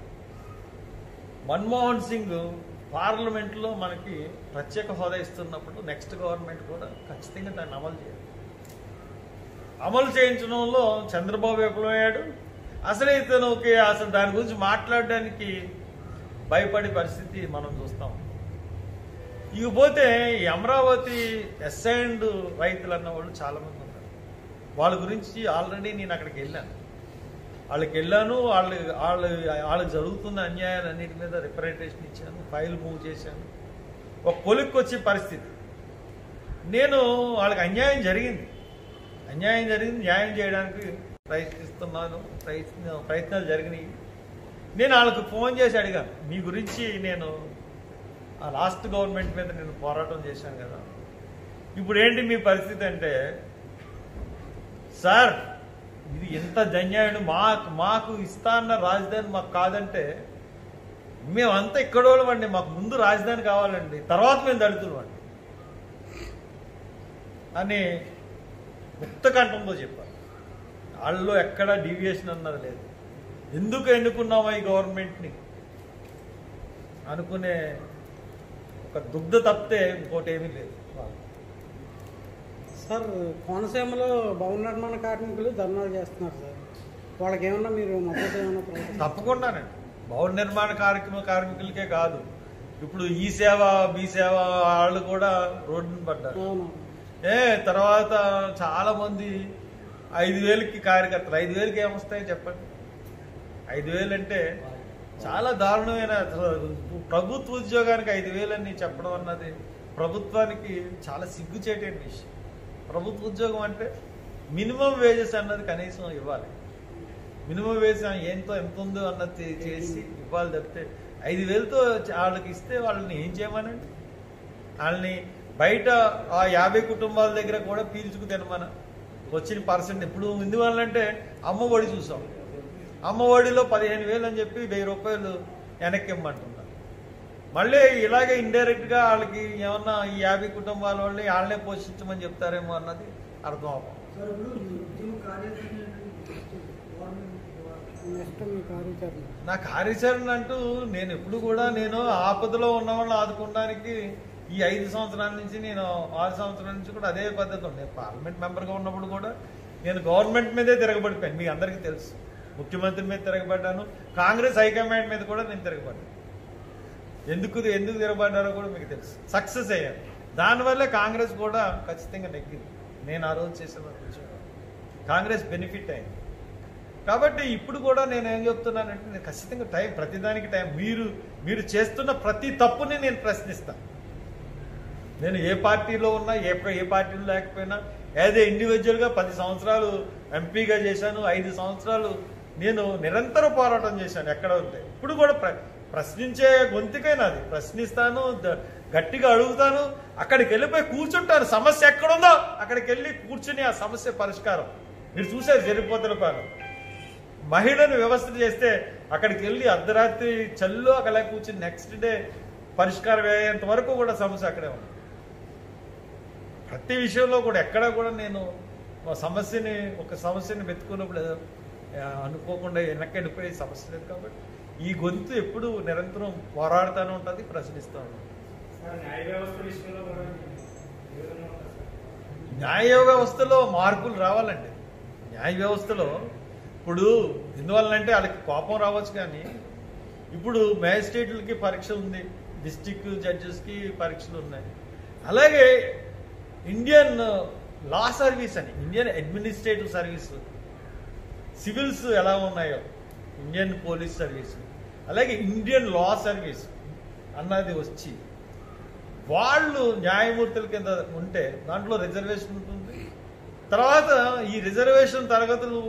మన్మోహన్ సింగ్ పార్లమెంట్లో మనకి ప్రత్యేక హోదా ఇస్తున్నప్పుడు నెక్స్ట్ గవర్నమెంట్ కూడా ఖచ్చితంగా దాన్ని అమలు చేయాలి అమలు చేయించడంలో చంద్రబాబు విఫలమయ్యాడు అసలు ఇతనుకి అసలు దాని గురించి మాట్లాడడానికి భయపడే పరిస్థితి మనం చూస్తాం ఇకపోతే ఈ అమరావతి ఎస్ఐండ్ రైతులు అన్న వాళ్ళు చాలా మంది ఉన్నారు వాళ్ళ గురించి ఆల్రెడీ నేను అక్కడికి వెళ్ళాను వాళ్ళకి వెళ్ళాను వాళ్ళు వాళ్ళు వాళ్ళకి జరుగుతున్న అన్యాయాలన్నిటి మీద రిప్రజెంటేషన్ ఇచ్చాను ఫైల్ మూవ్ చేశాను ఒక కొలిక్కి వచ్చే పరిస్థితి నేను వాళ్ళకి అన్యాయం జరిగింది అన్యాయం జరిగింది న్యాయం చేయడానికి ప్రయత్నిస్తున్నాను ప్రయత్న ప్రయత్నాలు జరిగినాయి నేను వాళ్ళకి ఫోన్ చేసి అడిగాను మీ గురించి నేను ఆ లాస్ట్ గవర్నమెంట్ మీద నేను పోరాటం చేశాను కదా ఇప్పుడు ఏంటి మీ పరిస్థితి అంటే సార్ ఇది ఎంత అన్యాయం మాకు మాకు ఇస్తా అన్న రాజధాని మాకు కాదంటే మేమంతా ఇక్కడ వాళ్ళమండి మాకు ముందు రాజధాని కావాలండి తర్వాత మేము దళితులమండి అని ముక్త కంఠంతో చెప్పారు వాళ్ళలో ఎక్కడ డీవియేషన్ అన్నది లేదు ఎందుకు ఎన్నుకున్నామా ఈ గవర్నమెంట్ని అనుకునే ఒక దుగ్ధ తప్పితే ఇంకోటి ఏమీ లేదు సార్ కోనసీమలో భవన నిర్మాణ కార్మికులు ధర్నాలు చేస్తున్నారు సార్ వాళ్ళకి ఏమన్నా మీరు మద్దతు ఏమన్నా ప్రకటిస్తారా? తప్పకుండానండి భవన నిర్మాణ కార్యక్రమ కార్మికులకే కాదు ఇప్పుడు ఈ సేవ బి సేవ వాళ్ళు కూడా రోడ్డున పడ్డారు అవును ఏ తర్వాత చాలా మంది ఐదు వేలకి కార్యకర్తలు ఐదు వేలకి ఏమొస్తాయి చెప్పండి ఐదు వేలు అంటే చాలా దారుణమైన అసలు ప్రభుత్వ ఉద్యోగానికి ఐదు వేలని చెప్పడం అన్నది ప్రభుత్వానికి చాలా సిగ్గుచేటైన విషయం ప్రభుత్వ ఉద్యోగం అంటే మినిమం వేజెస్ అన్నది కనీసం ఇవ్వాలి మినిమం వేజ్ ఎంతో ఎంత ఉందో అన్నది చేసి ఇవ్వాలి తప్పితే ఐదు వేలతో వాళ్ళకి ఇస్తే వాళ్ళని ఏం చేయమనండి వాళ్ళని బయట ఆ యాభై కుటుంబాల దగ్గర కూడా పీల్చుకు తినమన వచ్చిన పర్సెంట్ ఇప్పుడు ఎందువల్లంటే అమ్మ ఒడి చూసాం అమ్మ ఒడిలో పదిహేను వేలు అని చెప్పి వెయ్యి రూపాయలు వెనక్కి ఇమ్మంటున్నారు మళ్ళీ ఇలాగే ఇండైరెక్ట్ గా వాళ్ళకి ఏమన్నా ఈ యాభై కుటుంబాల వాళ్ళని వాళ్ళనే పోషించమని చెప్తారేమో అన్నది అర్థం అవ్వం నెక్స్ట్ మీ కార్యాచరణ నా కార్యాచరణ అంటూ నేను ఎప్పుడు కూడా నేను ఆపదలో ఉన్న వాళ్ళని ఆదుకోవడానికి ఈ ఐదు సంవత్సరాల నుంచి నేను ఆరు సంవత్సరాల నుంచి కూడా అదే పద్ధతి ఉంది నేను పార్లమెంట్ మెంబర్గా ఉన్నప్పుడు కూడా నేను గవర్నమెంట్ మీదే తిరగబడిపోయాను మీకు అందరికీ తెలుసు ముఖ్యమంత్రి మీద తిరగబడ్డాను కాంగ్రెస్ హైకమాండ్ మీద కూడా నేను తిరగబడ్డాను ఎందుకు ఎందుకు తిరగబడ్డారో కూడా మీకు తెలుసు సక్సెస్ అయ్యాను దానివల్లే కాంగ్రెస్ కూడా ఖచ్చితంగా నెగ్గింది నేను ఆ రోజు చేసిన కొంచెం కాంగ్రెస్ బెనిఫిట్ అయింది కాబట్టి ఇప్పుడు కూడా నేను ఏం చెప్తున్నానంటే నేను ఖచ్చితంగా టైం ప్రతిదానికి టైం మీరు మీరు చేస్తున్న ప్రతి తప్పుని నేను ప్రశ్నిస్తాను నేను ఏ పార్టీలో ఉన్నా ఏ ప్ర- ఏ పార్టీలో లేకపోయినా యాజ్ ఇండివిజువల్గా పది సంవత్సరాలు ఎంపీగా చేశాను ఐదు సంవత్సరాలు నేను నిరంతర పోరాటం చేశాను ఎక్కడ ఉంటే ఇప్పుడు కూడా ప్ర ప్రశ్నించే గొంతుకే నాది ప్రశ్నిస్తాను ద- గట్టిగా అడుగుతాను అక్కడికి వెళ్ళిపోయి కూర్చుంటాను సమస్య ఎక్కడుందో అక్కడికి వెళ్ళి కూర్చుని ఆ సమస్య పరిష్కారం మీరు చూసారు జరిపోతున్న పాలన మహిళను వ్యవస్థ చేస్తే అక్కడికి వెళ్ళి అర్ధరాత్రి చల్లు అక్కడ కూర్చుని నెక్స్ట్ డే పరిష్కారం అయ్యేంత వరకు కూడా సమస్య అక్కడే ఉంది ప్రతి విషయంలో కూడా ఎక్కడ కూడా నేను ఒక సమస్యని ఒక సమస్యని వెతుకున్నప్పుడు ఆ, అనుకోకుండా వెనక్కి సమస్య లేదు కాబట్టి ఈ గొంతు ఎప్పుడు నిరంతరం పోరాడుతూనే ఉంటుంది ప్రశ్నిస్తూ ఉంటుంది సార్ న్యాయ వ్యవస్థ విషయంలో కూడా ఏ విధంగా ఉంటుంది సార్ న్యాయ వ్యవస్థలో మార్పులు రావాలండి న్యాయ వ్యవస్థలో ఇప్పుడు ఎందువల్లంటే వాళ్ళకి కోపం రావచ్చు కానీ ఇప్పుడు మ్యాజిస్ట్రేట్లకి పరీక్ష ఉంది డిస్టిక్ జడ్జెస్కి పరీక్షలు ఉన్నాయి అలాగే ఇండియన్ లా సర్వీస్ అని ఇండియన్ అడ్మినిస్ట్రేటివ్ సర్వీస్ సివిల్స్ ఎలా ఉన్నాయో ఇండియన్ పోలీస్ సర్వీస్ అలాగే ఇండియన్ లా సర్వీస్ అన్నది వచ్చి వాళ్ళు న్యాయమూర్తుల కింద ఉంటే దాంట్లో రిజర్వేషన్ ఉంటుంది తర్వాత ఈ రిజర్వేషన్ తరగతులు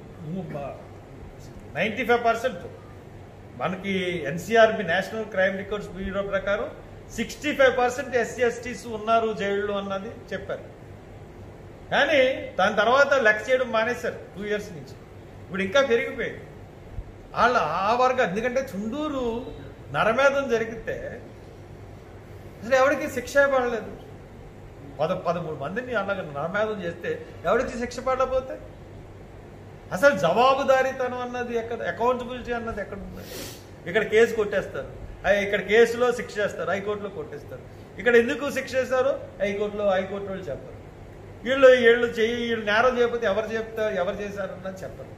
నైంటీ ఫైవ్ పర్సెంట్ మనకి NCRB national crime records bureau ప్రకారం sixty five percent SC STs ఉన్నారు జైళ్ళు అన్నది చెప్పారు కానీ దాని తర్వాత లెక్క చేయడం మానేశారు టూ ఇయర్స్ నుంచి ఇప్పుడు ఇంకా పెరిగిపోయింది వాళ్ళ ఆ వర్గం ఎందుకంటే చుండూరు నరమేధం జరిగితే అసలు ఎవరికి శిక్ష పడలేదు పద పదమూడు మందిని అలాగ నరమేధం చేస్తే ఎవరికి శిక్ష పడకపోతే అసలు జవాబుదారీతనం అన్నది ఎక్కడ అకౌంటబిలిటీ అన్నది ఎక్కడ ఉంది ఇక్కడ కేసు కొట్టేస్తారు అయ్ ఇక్కడ కేసులో శిక్ష చేస్తారు హైకోర్టులో కొట్టేస్తారు ఇక్కడ ఎందుకు శిక్ష చేస్తారు హైకోర్టులో హైకోర్టు వాళ్ళు చెప్పరు వీళ్ళు వీళ్ళు చెయ్యి వీళ్ళు నేరం చేయకపోతే ఎవరు చెప్తారు ఎవరు చేశారన్నది చెప్పరు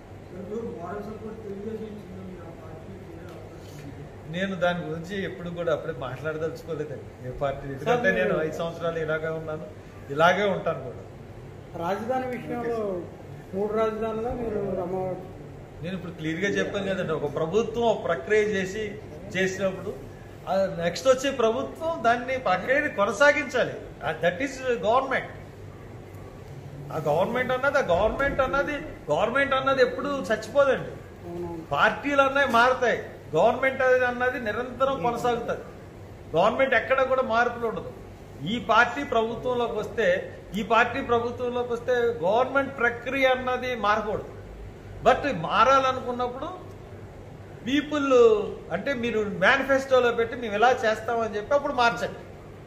నేను దాని గురించి ఎప్పుడు కూడా అప్పుడే మాట్లాడదలుచుకోలేదండి ఏ పార్టీ ఎందుకంటే నేను ఐదు సంవత్సరాలు ఇలాగే ఉన్నాను ఇలాగే ఉంటాను కూడా రాజధాని విషయంలో మూడు రాజధానుల్లో మీరు అమ్మవారు నేను ఇప్పుడు క్లియర్గా చెప్పాను కదండి ఒక ప్రభుత్వం ఒక ప్రక్రియ చేసి చేసినప్పుడు నెక్స్ట్ వచ్చే ప్రభుత్వం దాన్ని ప్రక్రియని కొనసాగించాలి దట్ ఈస్ గవర్నమెంట్ ఆ గవర్నమెంట్ అన్నది ఆ గవర్నమెంట్ అన్నది గవర్నమెంట్ అన్నది ఎప్పుడు చచ్చిపోదండి అవునవును పార్టీలు అన్నవి మారుతాయి గవర్నమెంట్ అనేది అన్నది నిరంతరం కొనసాగుతుంది గవర్నమెంట్ ఎక్కడ కూడా మార్పులు ఉండదు ఈ పార్టీ ప్రభుత్వంలోకి వస్తే ఈ పార్టీ ప్రభుత్వంలోకి వస్తే గవర్నమెంట్ ప్రక్రియ అన్నది మారకూడదు బట్ మారాలనుకున్నప్పుడు పీపుల్ అంటే మీరు మేనిఫెస్టోలో పెట్టి మేము ఇలా చేస్తామని చెప్పి అప్పుడు మార్చండి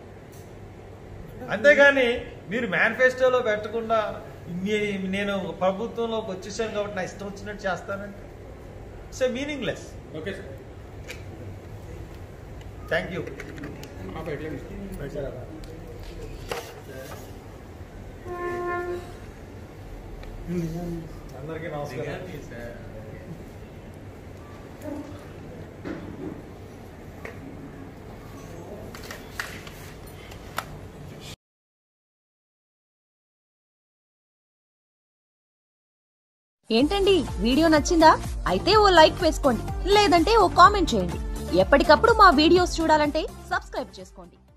అంతేగాని మీరు మేనిఫెస్టోలో పెట్టకుండా నే- నేను ప్రభుత్వంలోకి వచ్చేసాను కాబట్టి నా ఇష్టం వచ్చినట్టు చేస్తానంటే it's meaningless okay sir thank you ఆ పెట్టండి అందరికీ నమస్కారం ఏంటండి వీడియో నచ్చిందా అయితే ఓ లైక్ వేసుకోండి లేదంటే ఓ కామెంట్ చేయండి ఎప్పటికప్పుడు మా వీడియోస్ చూడాలంటే సబ్స్క్రైబ్ చేసుకోండి